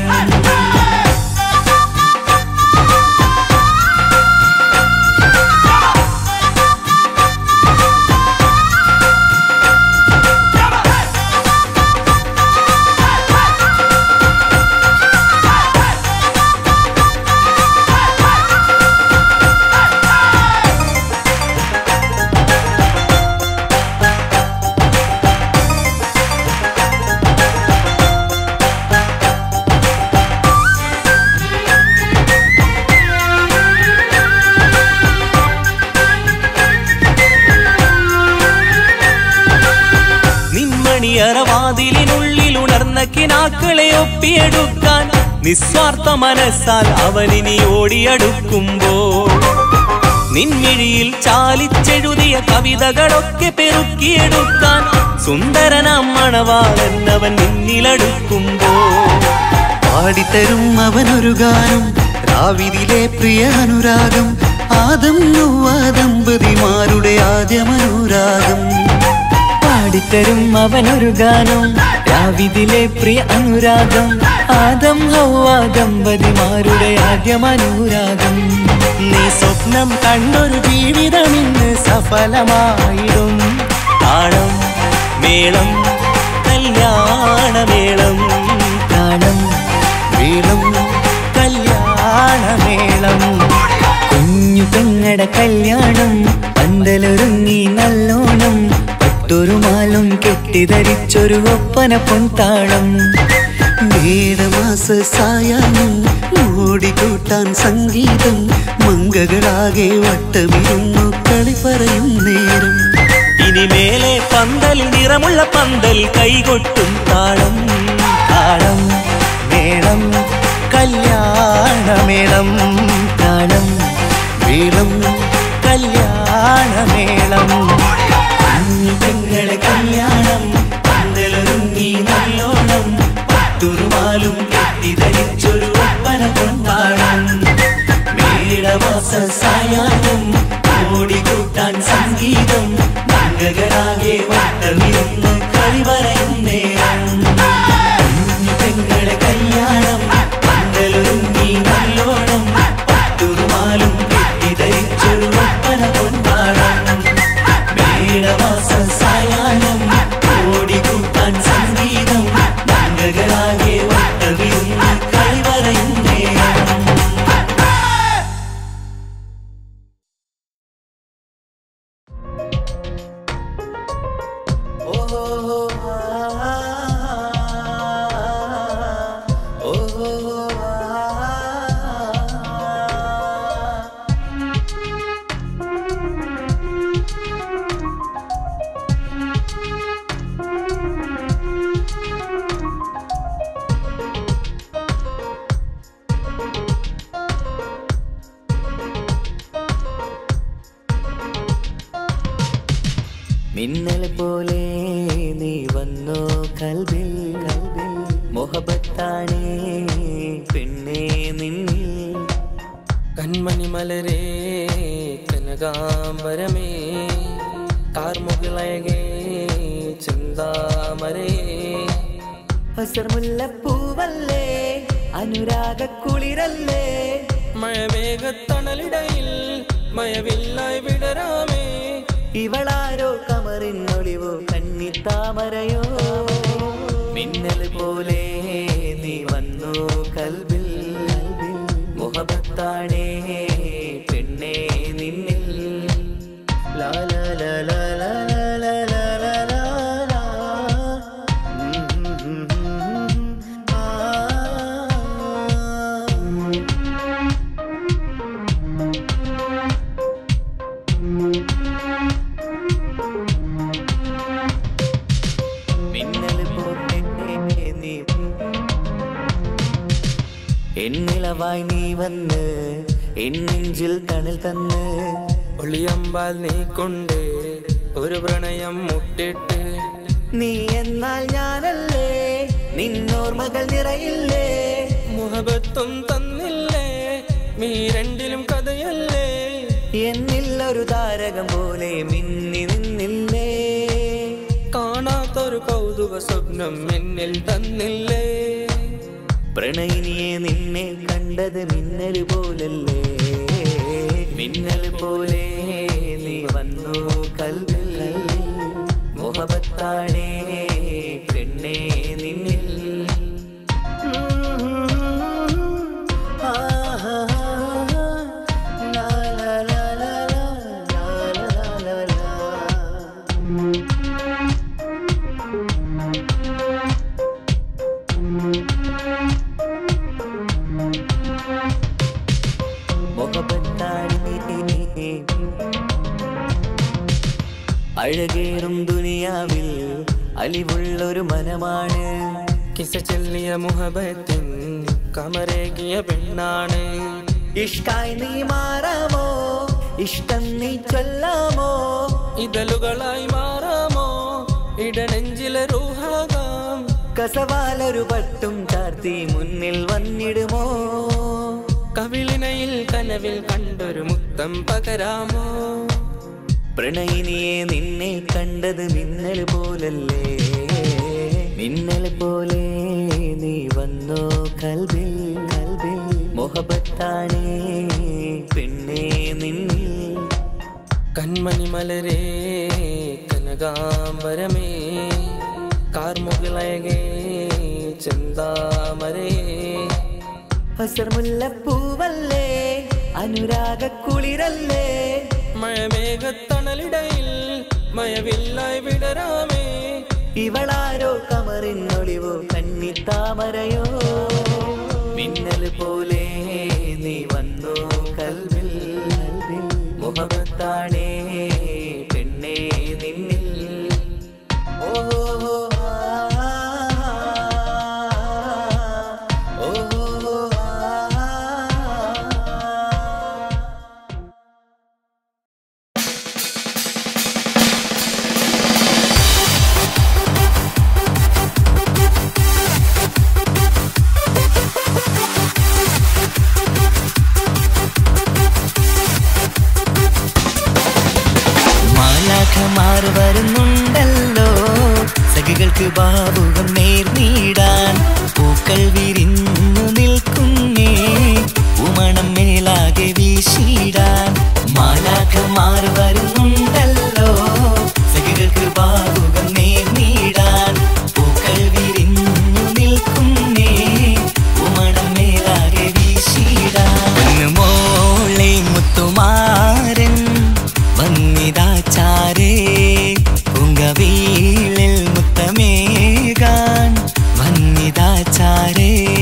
നിന്മണിയറവാതിലിനുള്ളിൽ ഉണർന്ന കിനാക്കളെ ഒപ്പിയെടുക്കാൻ നിസ്വാർത്ഥ മനസ്സാൽ അവനിനി ഓടിയടുക്കുമ്പോൾ നിൻമിഴിയിൽ ചാലിച്ചെഴുതിയ കവിതകളൊക്കെ പെറുക്കിയെടുക്കാൻ സുന്ദരനാം മണവാളൻ അവൻ നിന്നിലടുക്കുമ്പോൾ പാടിത്തരും അവനൊരു ഗാനം രാവിലെ പ്രിയ അനുരാഗം ആദം നൊവ്വ ദമ്പതിമാരുടെ ആദ്യമനുരാഗം പാടിത്തരും അവനൊരു ഗാനം രാവിതിലെ പ്രിയ അനുരാഗം ആദം ഹൗവ ദമ്പതിമാരുടെ ആദ്യമനുരാഗം നീ സ്വപ്നം കണ്ടൊരു ജീവിതം ഇന്ന് സഫലമായിടും താളം മേളം കല്യാണമേളം താളം വേളം കല്യാണമേളം കുഞ്ഞു പെങ്ങടെ കല്യാണം പന്തലൊരുങ്ങി നല്ലോണം പട്ടൊരു മാലും കെട്ടിധരിച്ചൊരു ഒപ്പന പൊൻതാളം മേടമാസ സായാഹ്നം ഓടിക്കൂട്ടാൻ സംഗീതം മംഗകളാകെ വട്ടമിരുന്നു കളി പറയും നേരം ഇനി മേലെ പന്തൽ നിറമുള്ള പന്തൽ കൈകൊട്ടും താളം താളം മേളം കല്യാണമേളം താളം വേളം കല്യാണമേളം കുഞ്ഞു പെങ്ങളെ കല്യാണം പന്തലൊരുങ്ങി നല്ലോണം പട്ടുറുമാലും കെട്ടിധരിച്ചൊരു ഒപ്പന കൊണ്ടാടം മേടമാസ സായാഹ്നം ഓടിക്കൂട്ടാൻ സംഗീതം മംഗകരാകെ വട്ടമിരുന്ന് കളി പറയും നേരം കുഞ്ഞു പെങ്ങളെ കല്യാണം പന്തലൊരുങ്ങി നല്ലോണം പട്ടുറുമാലും കെട്ടിധരിച്ചൊരു ഒപ്പന കൊണ്ടാടം മേടമാസ സായാഹ്നം ഓടിക്കൂട്ടാൻ സംഗീതം മംഗകരാകെ വട്ടമിരുന്ന് കളി പറയും നേരം മിന്നൽ പോലെ നീ വന്നോ കൽബിൽ കൽബിൽ മൊഹബത്താണേ പെണ്ണേ നിന്നിൽ കൺമണി മലരേ കനകാംബരമേ കാർമുകിളയകേ ചിന്താമരേ ഹസർമുല്ലപ്പൂവല്ലേ അനുരാഗ കുളിരല്ലേ മഴമേഘത്തണലിടയിൽ മയവില്ലായി വിടരാമേ ഇവളാരോ കമറിനൊളിവോ കന്നിത്താമരയോ മിന്നൽ പോലെ നീ വന്നു കൽബിൽ മുഹബത്താണേ പെണ്ണേ നിന്നിൽ ലാ ലാ ലാ ലാ ലാ ലാ ലാ ലാ ലാ ലാ. ഉം, ഉം, ഉം, ഉം. ആ. മിന്നൽ പോലെ നീ എന്നിളവായി നീ വന്ന് എന്നെഞ്ചിൽ തണൽ തന്ന് ഒളിയമ്പാൽ നീ കൊണ്ട് ഒരു പ്രണയം മുട്ടിട്ട് നീ എന്നാൽ ഞാനല്ലേ നിന്നോർമകൾ നിറയില്ലേ മുഹബത്തും തന്നില്ലേ നീ രണ്ടിലും കഥയല്ലേ എന്നിൽ ഒരു താരകം പോലെ മിന്നി നിന്നില്ലേ കാണാത്തൊരു കൗതുക സ്വപ്നം എന്നിൽ തന്നില്ലേ പ്രണയിനിയെ നിന്നെ കണ്ടത് മിന്നൽ പോലല്ലേ മിന്നൽ പോലെ നീ വന്നു കൽവിൽ മുഹബത്താണേ പെണ്ണേ നിന്നിൽ ആഹാ. ലാ ലാ ലാ ലാ ലാ, ലാ ലാ ലാ ലാ. മുഖപത്താണി അഴകേറും ദുനിയാവിൽ അലിവുള്ളൊരു മനമാണ് കിസ ചെല്ലിയ മുഹബത്തിൻ കമരേകിയ പെണ്ണാണ് ഇഷ്ടായി നീ മാറാമോ ഇഷ്ടം നീ ചൊല്ലാമോ ഇതളുകളായി മാറാമോ ഇടനെഞ്ചിലെ റൂഹാകാം കസവാലൊരു പട്ടും ചാർത്തി മുന്നിൽ വന്നിടുമോ കവിളിനയിൽ കനവിൽ കണ്ടൊരു മുത്തം പകരാമോ പ്രണയിനിയെ നിന്നെ കണ്ടത് മിന്നൽ പോലല്ലേ മിന്നൽ പോലെ നീ വന്നോ കൽബിൽ കൽബിൽ മുഹബത്താണേ പെണ്ണേ നിന്നിൽ കൺമണി മലരേ കനകാംബരമേ കാർമുകിളയകേ ചിന്താമരേ ഹസർമുല്ലപ്പൂവല്ലേ അനുരാഗ കുളിരല്ലേ മഴമേഘത്തണലിടയിൽ മയവില്ലായി വിടരാമേ ഇവളാരോ കമറിനൊളിവോ കന്നിത്താമരയോ മിന്നൽ പോലെ നീ വന്നു കൽവിൽ മുഹബത്താണേ പെണ്ണേ നിന്നിൽ ഓ ആ, ഓ ആ. മാലാഖമാർ വരുന്നുണ്ടല്ലോ സഖികൾക്ക് ബാബുകം നേർനീടാൻ പൂക്കൾ വിരിഞ്ഞു നിൽക്കുന്നേ ഉമണം മേലാകെ വീശിടാൻ മാലാഖമാർ വരുന്നുണ്ടല്ലോ സഖികൾക്ക് ബാബുകം നേർനീടാൻ പൂക്കൾ വിരിഞ്ഞു നിൽക്കുന്നേ ഉമണം മേലാകെ വീശിടാൻ മോളെ മുത്തുമാരൻ വന്നിതാചാരേ പുങ്കവീളിൽ മുത്തമേകാൻ വന്നിതാചാരേ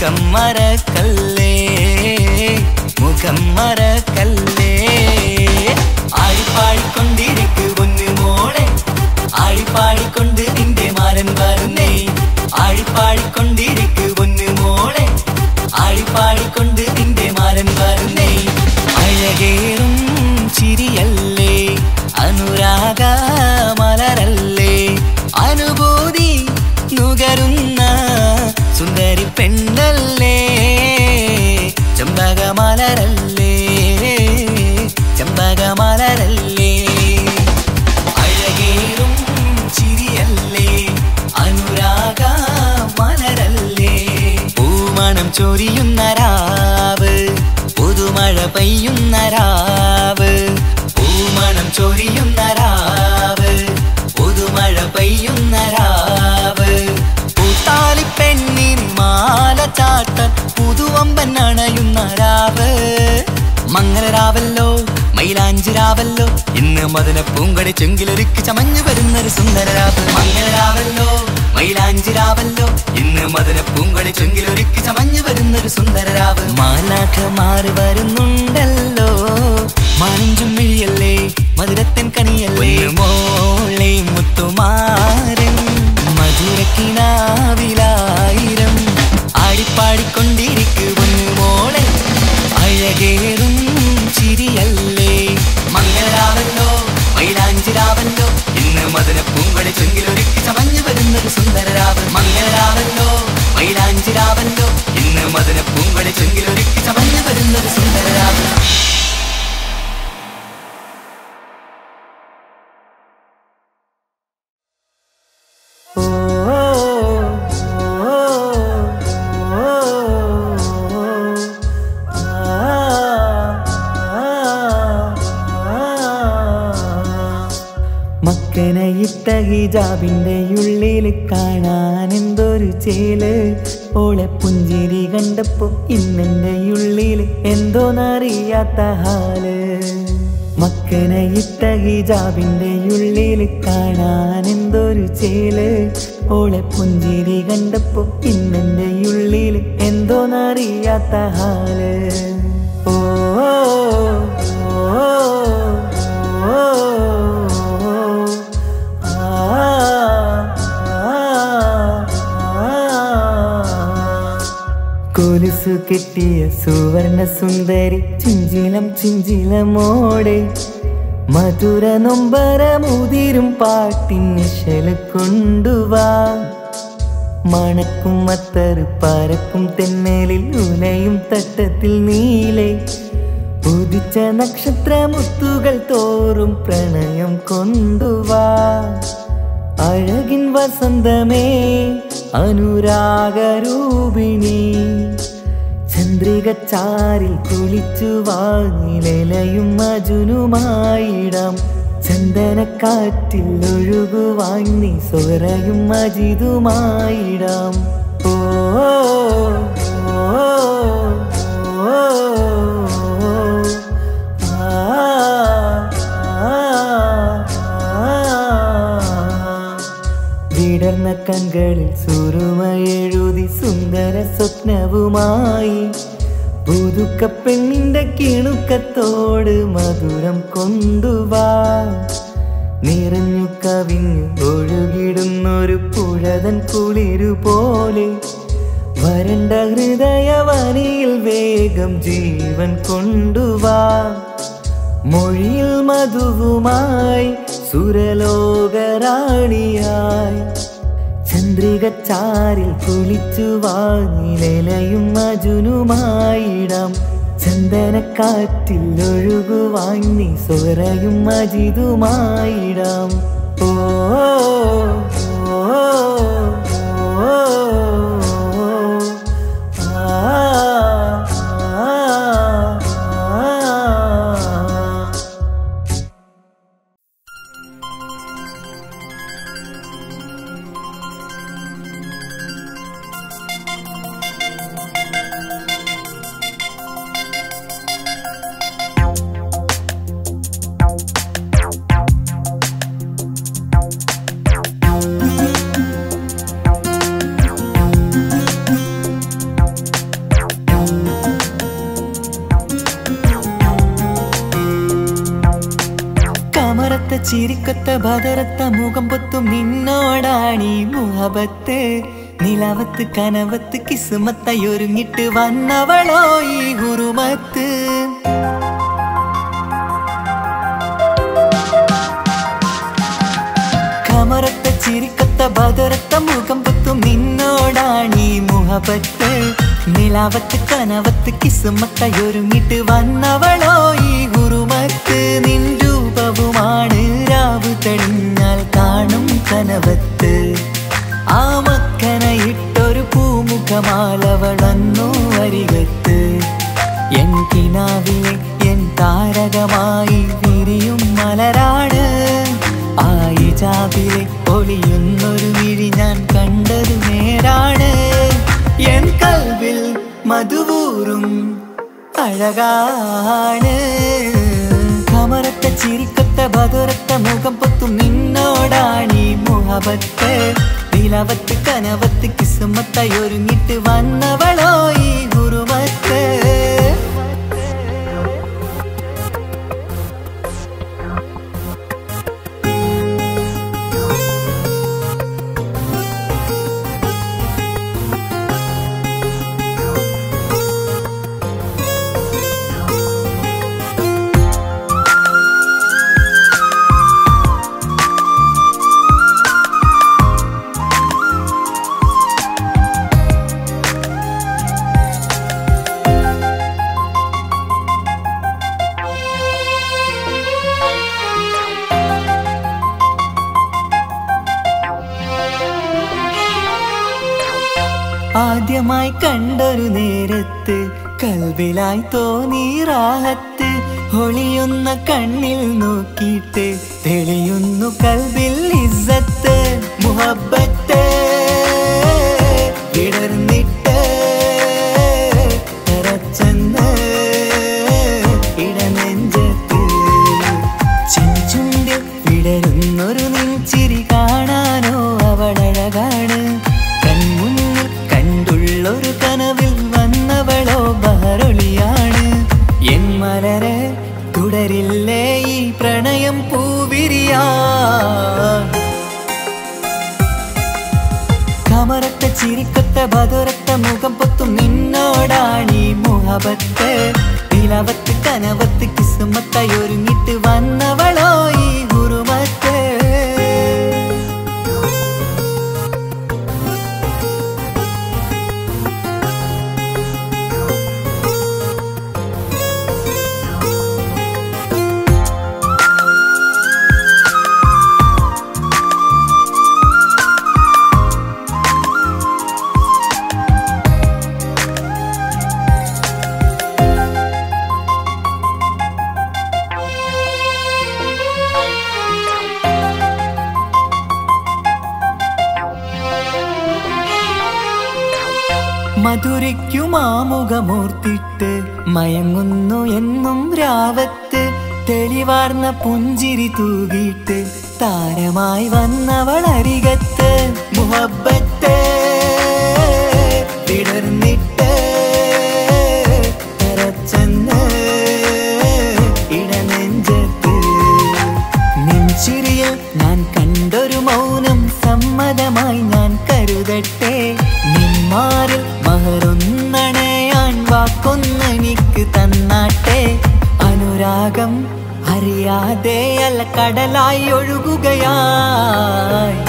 മുഖം മറക്കല്ലേ മുഖം മറക്കല്ലേ ആടിപ്പാടിക്കൊണ്ടിരിക്കു പൊന്നു മോളെ ആടിപ്പാടിക്കൊണ്ട് നിന്റെ മാരൻ വരുന്നേ ആടിപ്പാടിക്കൊണ്ടിരിക്കു പൊന്നു മോളെ ആടിപ്പാടിക്കൊണ്ട് നിന്റെ മാരൻ വരുന്നേ അഴകേറും ചിരിയല്ലേ അനുരാഗ മലരല്ലേ അനുഭൂതി നുകരുന്ന സുന്ദരി പെണ്ണല്ലേ ചമ്പകമലരല്ലേ ചമ്പകമലരല്ലേ അഴകേറും ചിരിയല്ലേ അനുരാഗ മലരല്ലേ പൂമണം ചൊരിയുന്ന രാവ് പുതുമഴ പെയ്യുന്ന രാവ് പൂമണം ചൊരിയുന്ന രാവ് പുതുമഴ പെയ്യുന്ന രാവ് പൂത്താലി പെണ്ണിൻ മാല ചാട്ടൻ പുതുവമ്പൻ അണയുന്ന രാവ് മംഗളരാവല്ലോ മൈലാഞ്ചിരാവല്ലോ ഇന്ന് മദന പൂങ്കടി ചെങ്കിലൊരുക്കി ചമഞ്ഞു വരുന്നൊരു സുന്ദരരാവ് മംഗളരാവല്ലോ മൈലാഞ്ചിരാവല്ലോ ഇന്ന് മദന പൂങ്കടി ചെങ്കിലൊരുക്കി ചമഞ്ഞു വരുന്നൊരു സുന്ദരരാവ് മാലാഖ മാറി വരുന്നുണ്ടല്ലോ മാനിഞ്ചും മിഴിയല്ലേ മധുരത്തൻ കണിയല്ലേ മോളെ മുത്തുമാരൻ മധുരക്കിനാവിലായിരം ആടിപ്പാടിക്കൊണ്ടിരിക്കു പൊന്നു മോളെ അഴകേറും ചിരിയല്ലേ മംഗളരാവല്ലോ മൈലാഞ്ചിരാവല്ലോ ഇന്ന് മദന പൂങ്കൊടി ചെങ്കിലൊരുക്കി ചമഞ്ഞു വരുന്നൊരു സുന്ദരരാവ് മംഗളരാവല്ലോ മൈലാഞ്ചിരാവല്ലോ ഇന്ന് മദന പൂങ്കൊടി ചെങ്കിലൊരുക്കി ചമഞ്ഞു വരുന്നൊരു സുന്ദരരാവ് മക്കനയിട്ട ഹിജാബിന്റെ ഉള്ളിൽ കാണാൻ എന്തൊരു ചേല് ഓളെ പുഞ്ചിരി കണ്ടപ്പോ ഇന്നെന്റെ ഉള്ളിൽ എന്തോന്നറിയാത്ത ഹാല് മക്കനയിട്ട ഹിജാബിന്റെ ഉള്ളിൽ കാണാൻ എന്തൊരു ചേല് ഓളെ പുഞ്ചിരി കണ്ടപ്പോ ഇന്നെന്റെ ഉള്ളിൽ എന്തോന്നറിയാത്ത ഹാല് ഓ ഓ, ഓ, കൊലുസു കെട്ടിയ സുവർണ സുന്ദരി ചിഞ്ചിലം ചിഞ്ചിലമോടെ മധുര നൊമ്പരമുതിരും പാട്ടിൻ നിശല് കൊണ്ടുവാ മണക്കും മത്തറ് പരക്കും തെന്നലിൽ ഉലയും തട്ടത്തിൽ നീലെ ഉദിച്ച നക്ഷത്രമുത്തുകൾ തോറും പ്രണയം കൊണ്ടുവാ അഴകിൻ വസന്തമേ അനുരാഗരൂപിണി ചന്ദ്രിക ചാരിൽ കുളിച്ചു വാങ്ങിലയും മജുനുമായിടാം ചന്ദനക്കാറ്റിൽ ഒഴുകുവാൻ നീ സ്വരയും മജിതുമായിടാം ഓ ഓ, ഓ, ആ, ആ, ആ. വിടർന്ന കൺകളിൽ സുറുമയെഴുതി സുന്ദര സ്വപ്നവുമായി പുതുക്ക പെണ്ണിന്റെ കിണുക്കത്തോട് മധുരം കൊണ്ടുവാ നിറഞ്ഞു കവിഞ്ഞു ഒഴുകിടുന്നൊരു പുഴതൻ കുളിരു പോലെ വരണ്ട ഹൃദയവനിയിൽ വേഗം ജീവൻ കൊണ്ടുവാ മൊഴിയിൽ മധുവുമായി സുരലോകറാണിയായി ചന്ദ്രിക ചാരിൽ കുളിച്ചു വാങ്ങിലയും മജുനുമായിടാം ചന്ദനക്കാറ്റിൽ ഒഴുകുവാൻ നീ സ്വരയും മജിതുമായിടാം ഓ ഓ, ഓ, ആ, ആ, ആ. ആ ചിരിക്കൊത്ത ബദറത്ത മുഖം പൊത്തും നിന്നോടാണീ മുഹബത്ത് നിലവത്ത് കനവത്ത് കിസുമത്തായി ഒരുങ്ങിട്ട് വന്നവളോ ഈ ഗുരുമത്ത് കമറത്ത ചിരിക്കത്ത ബദറത്ത മുഖം പൊത്തും നിന്നോടാണീ മുഹബത്ത് നിലാവത്ത് കനവത്ത് കിസുമത്തായി ഒരുങ്ങിട്ട് വന്നവളോ ഈ ഗുരുമത്ത് നിൻ രൂപവുമാണ് രാവ് തെളിഞ്ഞാൽ കാണും കനവത്ത് ആ മക്കനയിട്ടൊരു പൂമുഖമാലവളന്നു അരികത്ത് എൻ കിനാവിലെ എൻ താരകമായി വിരിയും മലരാണ് ആയി ജാബിലെ ഒളിയുന്നൊരു മിഴി ഞാൻ കണ്ടത് നേരാണ് എൻ കൽവിൽ മധുവൂറും അഴകാണ് കമറത്ത ചിരിക്കത്ത ബതുരത്ത മുഖം പൊത്തും നിന്നോടാണീ മുഹബത്ത് നിലവത്ത് കനവത്ത് കിസുമത്തായി ഒരുങ്ങിട്ട് വന്നവളോ ഈ ഗുരുമത്ത് ആദ്യമായി കണ്ടൊരു നേരത്ത് കൽവിലായി തോന്നി റാഹത്ത് ഒളിയുന്ന കണ്ണിൽ നോക്കിയിട്ട് തെളിയുന്നു കൽവിൽ ഇസ്സത്ത് മുഹബത്ത് വിടർന്നിട്ട് തറച്ചെന്ന് ഇടനെഞ്ചത്ത് ചെഞ്ചുണ്ടിൽ വിടരുന്നൊരു നെഞ്ചിരി കാണാനോ അവളഴകാണ് കൺമുന്നിൽ കണ്ടുള്ളൊരു കനവിൽ വന്നവളോ ബഹറൊളിയാണ് എൻ മലരെ തുടരില്ലേ ഈ പ്രണയം പൂവിരിയാ കമറത്ത ചിരിക്കത്ത ബതുരത്ത മുഖം പൊത്തും നിന്നോടാണീ മുഹബത്ത് നിലവത്ത് കനവത്ത് കിസുമത്തായി ഒരുങ്ങിട്ട് വന്നവളോ ഈ ഗുരുമത്ത് മധുരയ്ക്കുമാമുഖമൂർത്തിട്ട് മയങ്ങുന്നു എന്നും രാവത്ത് തെളിവാർന്ന പുഞ്ചിരി തൂകിയിട്ട് താരമായി വന്നവൾ അരികത്ത് മുഹബത്ത് വിടർന്നിട്ട് തരച്ചെന്ന് ഇടനെഞ്ചത്ത് നെഞ്ചിരിയിൽ ഞാൻ കണ്ടൊരു മൗനം സമ്മതമായി ഞാൻ കരുതട്ടെ നിന്മാരിൽ മഹറൊന്നണയാൻ വാക്കൊന്നെനിക്ക് തന്നാട്ടെ അനുരാഗം അറിയാതെ അല്ല കടലായി ഒഴുകുകയായി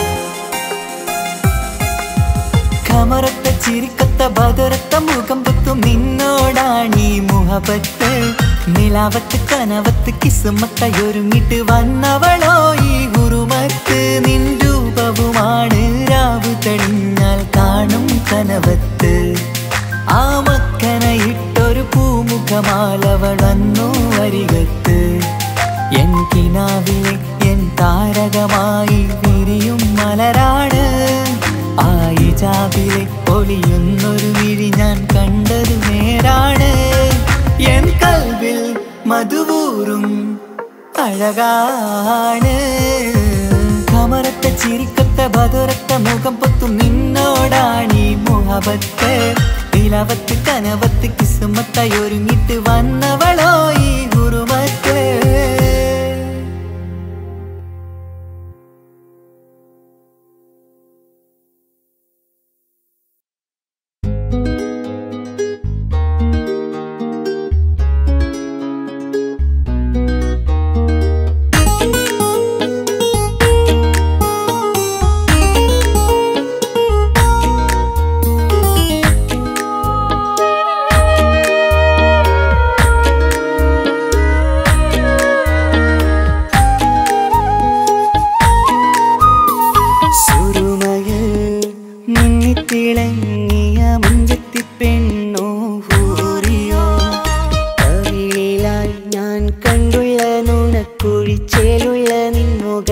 കമറത്ത ചിരിക്കത്ത ബദറത്ത മുഖം പൊത്തും നിന്നോടാണീ മുഹബത്ത് നിലാവത്ത് കനവത്ത് കിസുമത്തായി ഒരുങ്ങിട്ട് വന്നവളോ ഈ ഗുരുമത്ത് നിൻ രൂപവുമാണ് രാവ് തെളിഞ്ഞാൽ കാണും കനവത്ത് ആ മക്കനയിട്ടൊരു പൂമുഖമാലവളന്നു അരികത്ത് എൻ കിനാവിലെ എൻ താരകമായി വിരിയും മലരാണ് ആയി ജാബിലെ ഒളിയുന്നൊരു മിഴി ഞാൻ കണ്ടത് നേരാണ് എൻ കൽവിൽ മധുവൂറും അഴകാണ് കമറത്ത ചിരിക്കത്ത ബതുരത്ത മുഖം പൊത്തും നിന്നോടാണീ മുഹബത്ത് നിലവത്ത് കനവത്ത് കിസുമത്തായി ഒരുങ്ങിട്ട് വന്നവളോ ഈ ഗുരുമത്ത്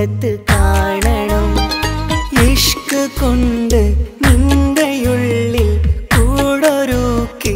മുറ്റത്ത് കാണണം ഇഷ്ക് കൊണ്ട് നിന്റെയുള്ളിൽ കൂടൊരുക്കി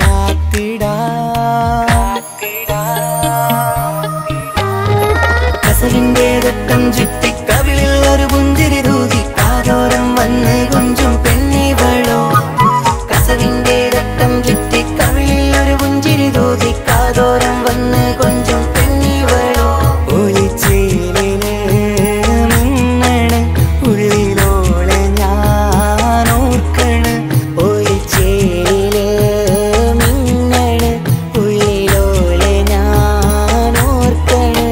കസലിന്റെ രക്തം ചുറ്റി കവിളിൽ ഒരു പുഞ്ചിരി തൂകി കാതോരം വന്ന് കൊഞ്ചും പെണ്ണിവളോ കസവിന്റെ രക്തം ചുറ്റി കവിളിൽ ഒരു പുഞ്ചിരി തൂകി കാതോരം വന്ന് കൊഞ്ചും പെണ്ണിവളോ ഒളിച്ചേലിന് മിന്നണ് ഉള്ളിലോളെ ഞാൻ ഓർക്കണ് ഒളിച്ചേലില് മിന്നണ് ഉള്ളിലോളെ ഞാൻ ഓർക്കണ്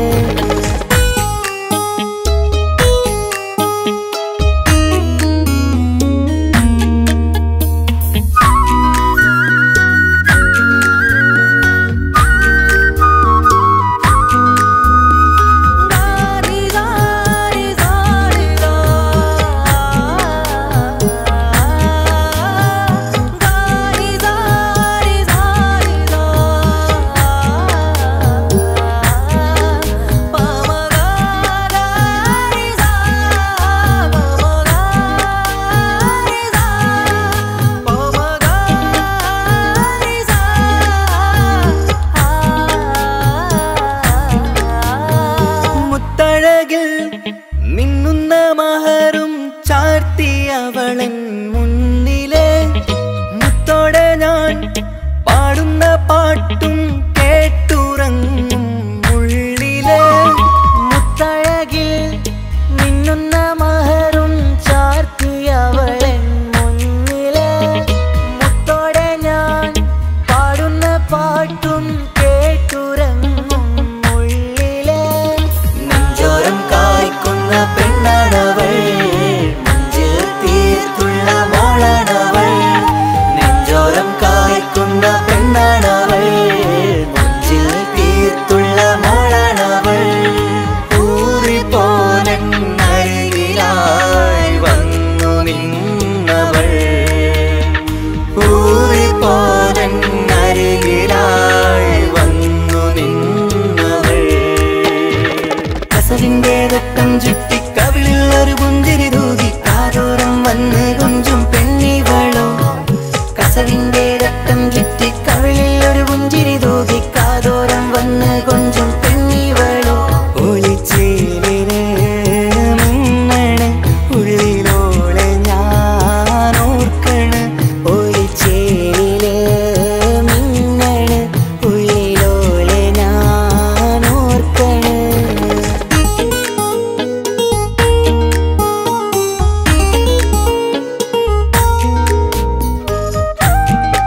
മുത്തഴകിൽ മിന്നുന്ന മഹറും ചാർത്തി അവളൻ മുന്നിലെ മുത്തോടെ ഞാൻ പാടുന്ന പാട്ടും കേട്ടുറങ്ങും ഉള്ളിലെ മുത്തഴകിൽ മിന്നുന്ന മഹറും ചാർത്തി അവളൻ മുന്നിലെ മുത്തോടെ ഞാൻ പാടുന്ന പാട്ടും കേട്ടുറങ്ങും ഉള്ളിലെ നെഞ്ചോരം കായ്ക്കുന്ന പെണ്ണാണവൾ നെഞ്ചിൽ തീർത്തുള്ള മോളാണവൾ നെഞ്ചോരം കായ്ക്കുന്ന പെണ്ണാണവൾ നെഞ്ചിൽ തീർത്തുള്ള മോളാണവൾ ഊറി പോലരികിലായി വന്നു നിന്നവൾ ഊറി പോലരികിലായി വന്നു നിന്നവൾ കസവിന്റെ രക്തം ചുറ്റി കവിളിൽ ഒരു പുഞ്ചിരി തൂകി കാതോരം വന്ന് കൊഞ്ചും പെണ്ണിവളോ കസവിന്റെ രക്തം ചുറ്റി കവിളിൽ ഒരു പുഞ്ചിരി തൂകി കാതോരം വന്ന് കൊഞ്ചും പെണ്ണിവളോ ഒളിച്ചേലിന് മിന്നണ് ഉള്ളിലോളെ ഞാൻ ഓർക്കണ് ഒളിച്ചേലില് മിന്നണ് ഉള്ളിലോളെ ഞാൻ ഓർക്കണ് ആ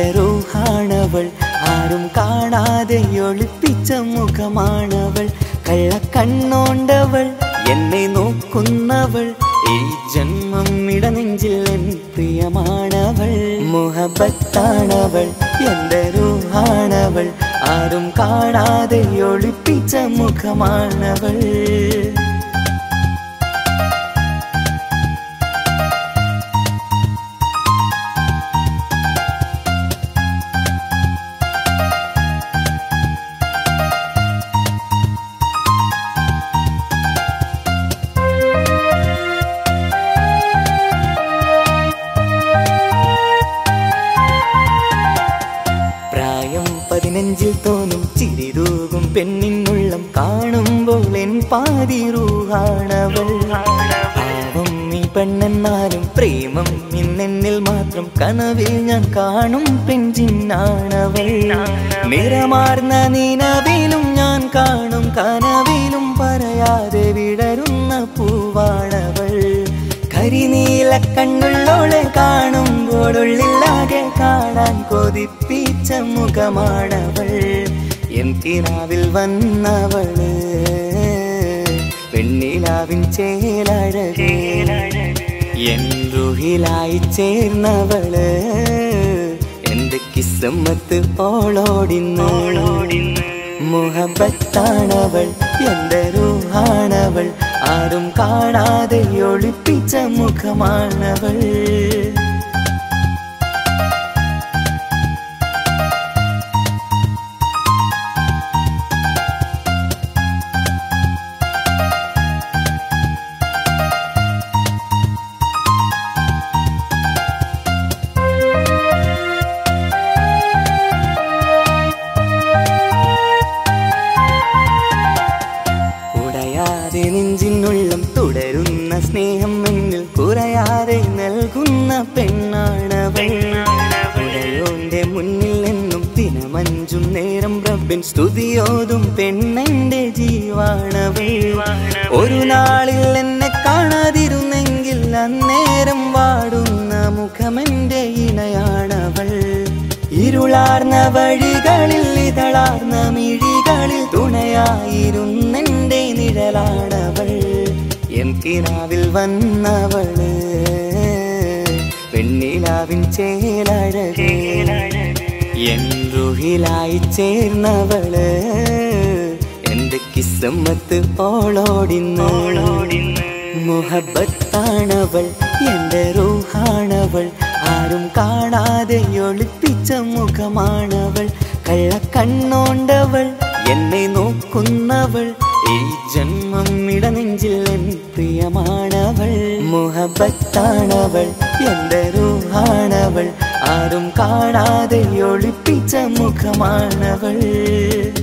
റൂഹാണവൾ ആരും കാണാതെ ഒളിപ്പിച്ച മുഖമാണവൾ കള്ളക്കണ്ണോണ്ടവൾ എന്നെ നോക്കുന്നവൾ ഈ ജന്മം ഇടനെഞ്ചിൽ എൻ പ്രിയമാണവൾ മുഹബത്താണവൾ എന്റെ റൂഹാണവൾ ആരും കാണാതെ ഒളിപ്പിച്ച മുഖമാണവൾ പ്രായം പതിനഞ്ചിൽ തോന്നും ചിരിതൂകും പെണ്ണിനുള്ളം കാണുമ്പോൾ എൻ പാതി റൂഹാണവൾ പാവം ഈ പെണ്ണെന്നാലും പ്രേമം ഇന്നെന്നിൽ മാത്രം കനവിൽ ഞാൻ കാണും പെഞ്ചിന്നാണവൾ നിറമാർന്ന നിലവിലും ഞാൻ കാണും കനവിലും പറയാതെ വിടരുന്ന പൂവാണവൾ കരിനീല കണ്ണുള്ളോളെ കാണുമ്പോഴുള്ളിലാകെ കാണാൻ കൊതിപ്പിച്ച മുഖമാണവൾ എന്തിനാവിൽ വന്നവള് പെണ്ണിലാവിൻ ചേലഴകേ എൻ റുഹിലായി ചേർന്നവള് എന്റെ കിസ്സമ്മത്ത് ഓളോടിന്ന് മുഹബത്താണവൾ എന്റെ റൂഹാണവൾ ആരും കാണാതെ ഒളിപ്പിച്ച മുഖമാണവൾ ഉടയാതെ നെഞ്ചിനുള്ളം തുടരുന്ന സ്നേഹം എന്നിൽ കുറയാതെ നൽകുന്ന പെണ്ണാണവൾ ഉടയോന്റെ മുന്നിൽ എന്നും ദിനമഞ്ചും നേരം റബ്ബിൻ സ്തുതിയോതും പെണ്ണെന്റെ ജീവാണവൾ ഒരു നാളിൽ എന്നെ കാണാതിരുന്നെങ്കിൽ അന്നേരം വാടുന്ന മുഖമെന്റെ ഇണയാണവൾ ഇരുളാർന്ന വഴികളിൽ ഇതളാർന്ന മിഴികളിൽ തുണയായിരുന്നെന്റെ നിഴലാണവൾ എന്തിനാവിൽ വന്നവള് പെണ്ണിലാവിൻ ചേലഴകേ എൻ റുഹിലായി ചേർന്നവള് എന്റെ കിസ്സമ്മത്ത് ഓളോടിന്ന് മുഹബത്താണവൾ എന്റെ റൂഹാണവൾ ആരും കാണാതെ ഒളിപ്പിച്ച മുഖമാണവൾ കള്ളക്കണ്ണോണ്ടവൾ എന്നെ നോക്കുന്നവൾ ഈ ജന്മം ഇടനെഞ്ചിൽ എൻ പ്രിയമാണവൾ മുഹബത്താണവൾ എന്റെ റൂഹാണവൾ ആരും കാണാതെ ഒളിപ്പിച്ച മുഖമാണവൾ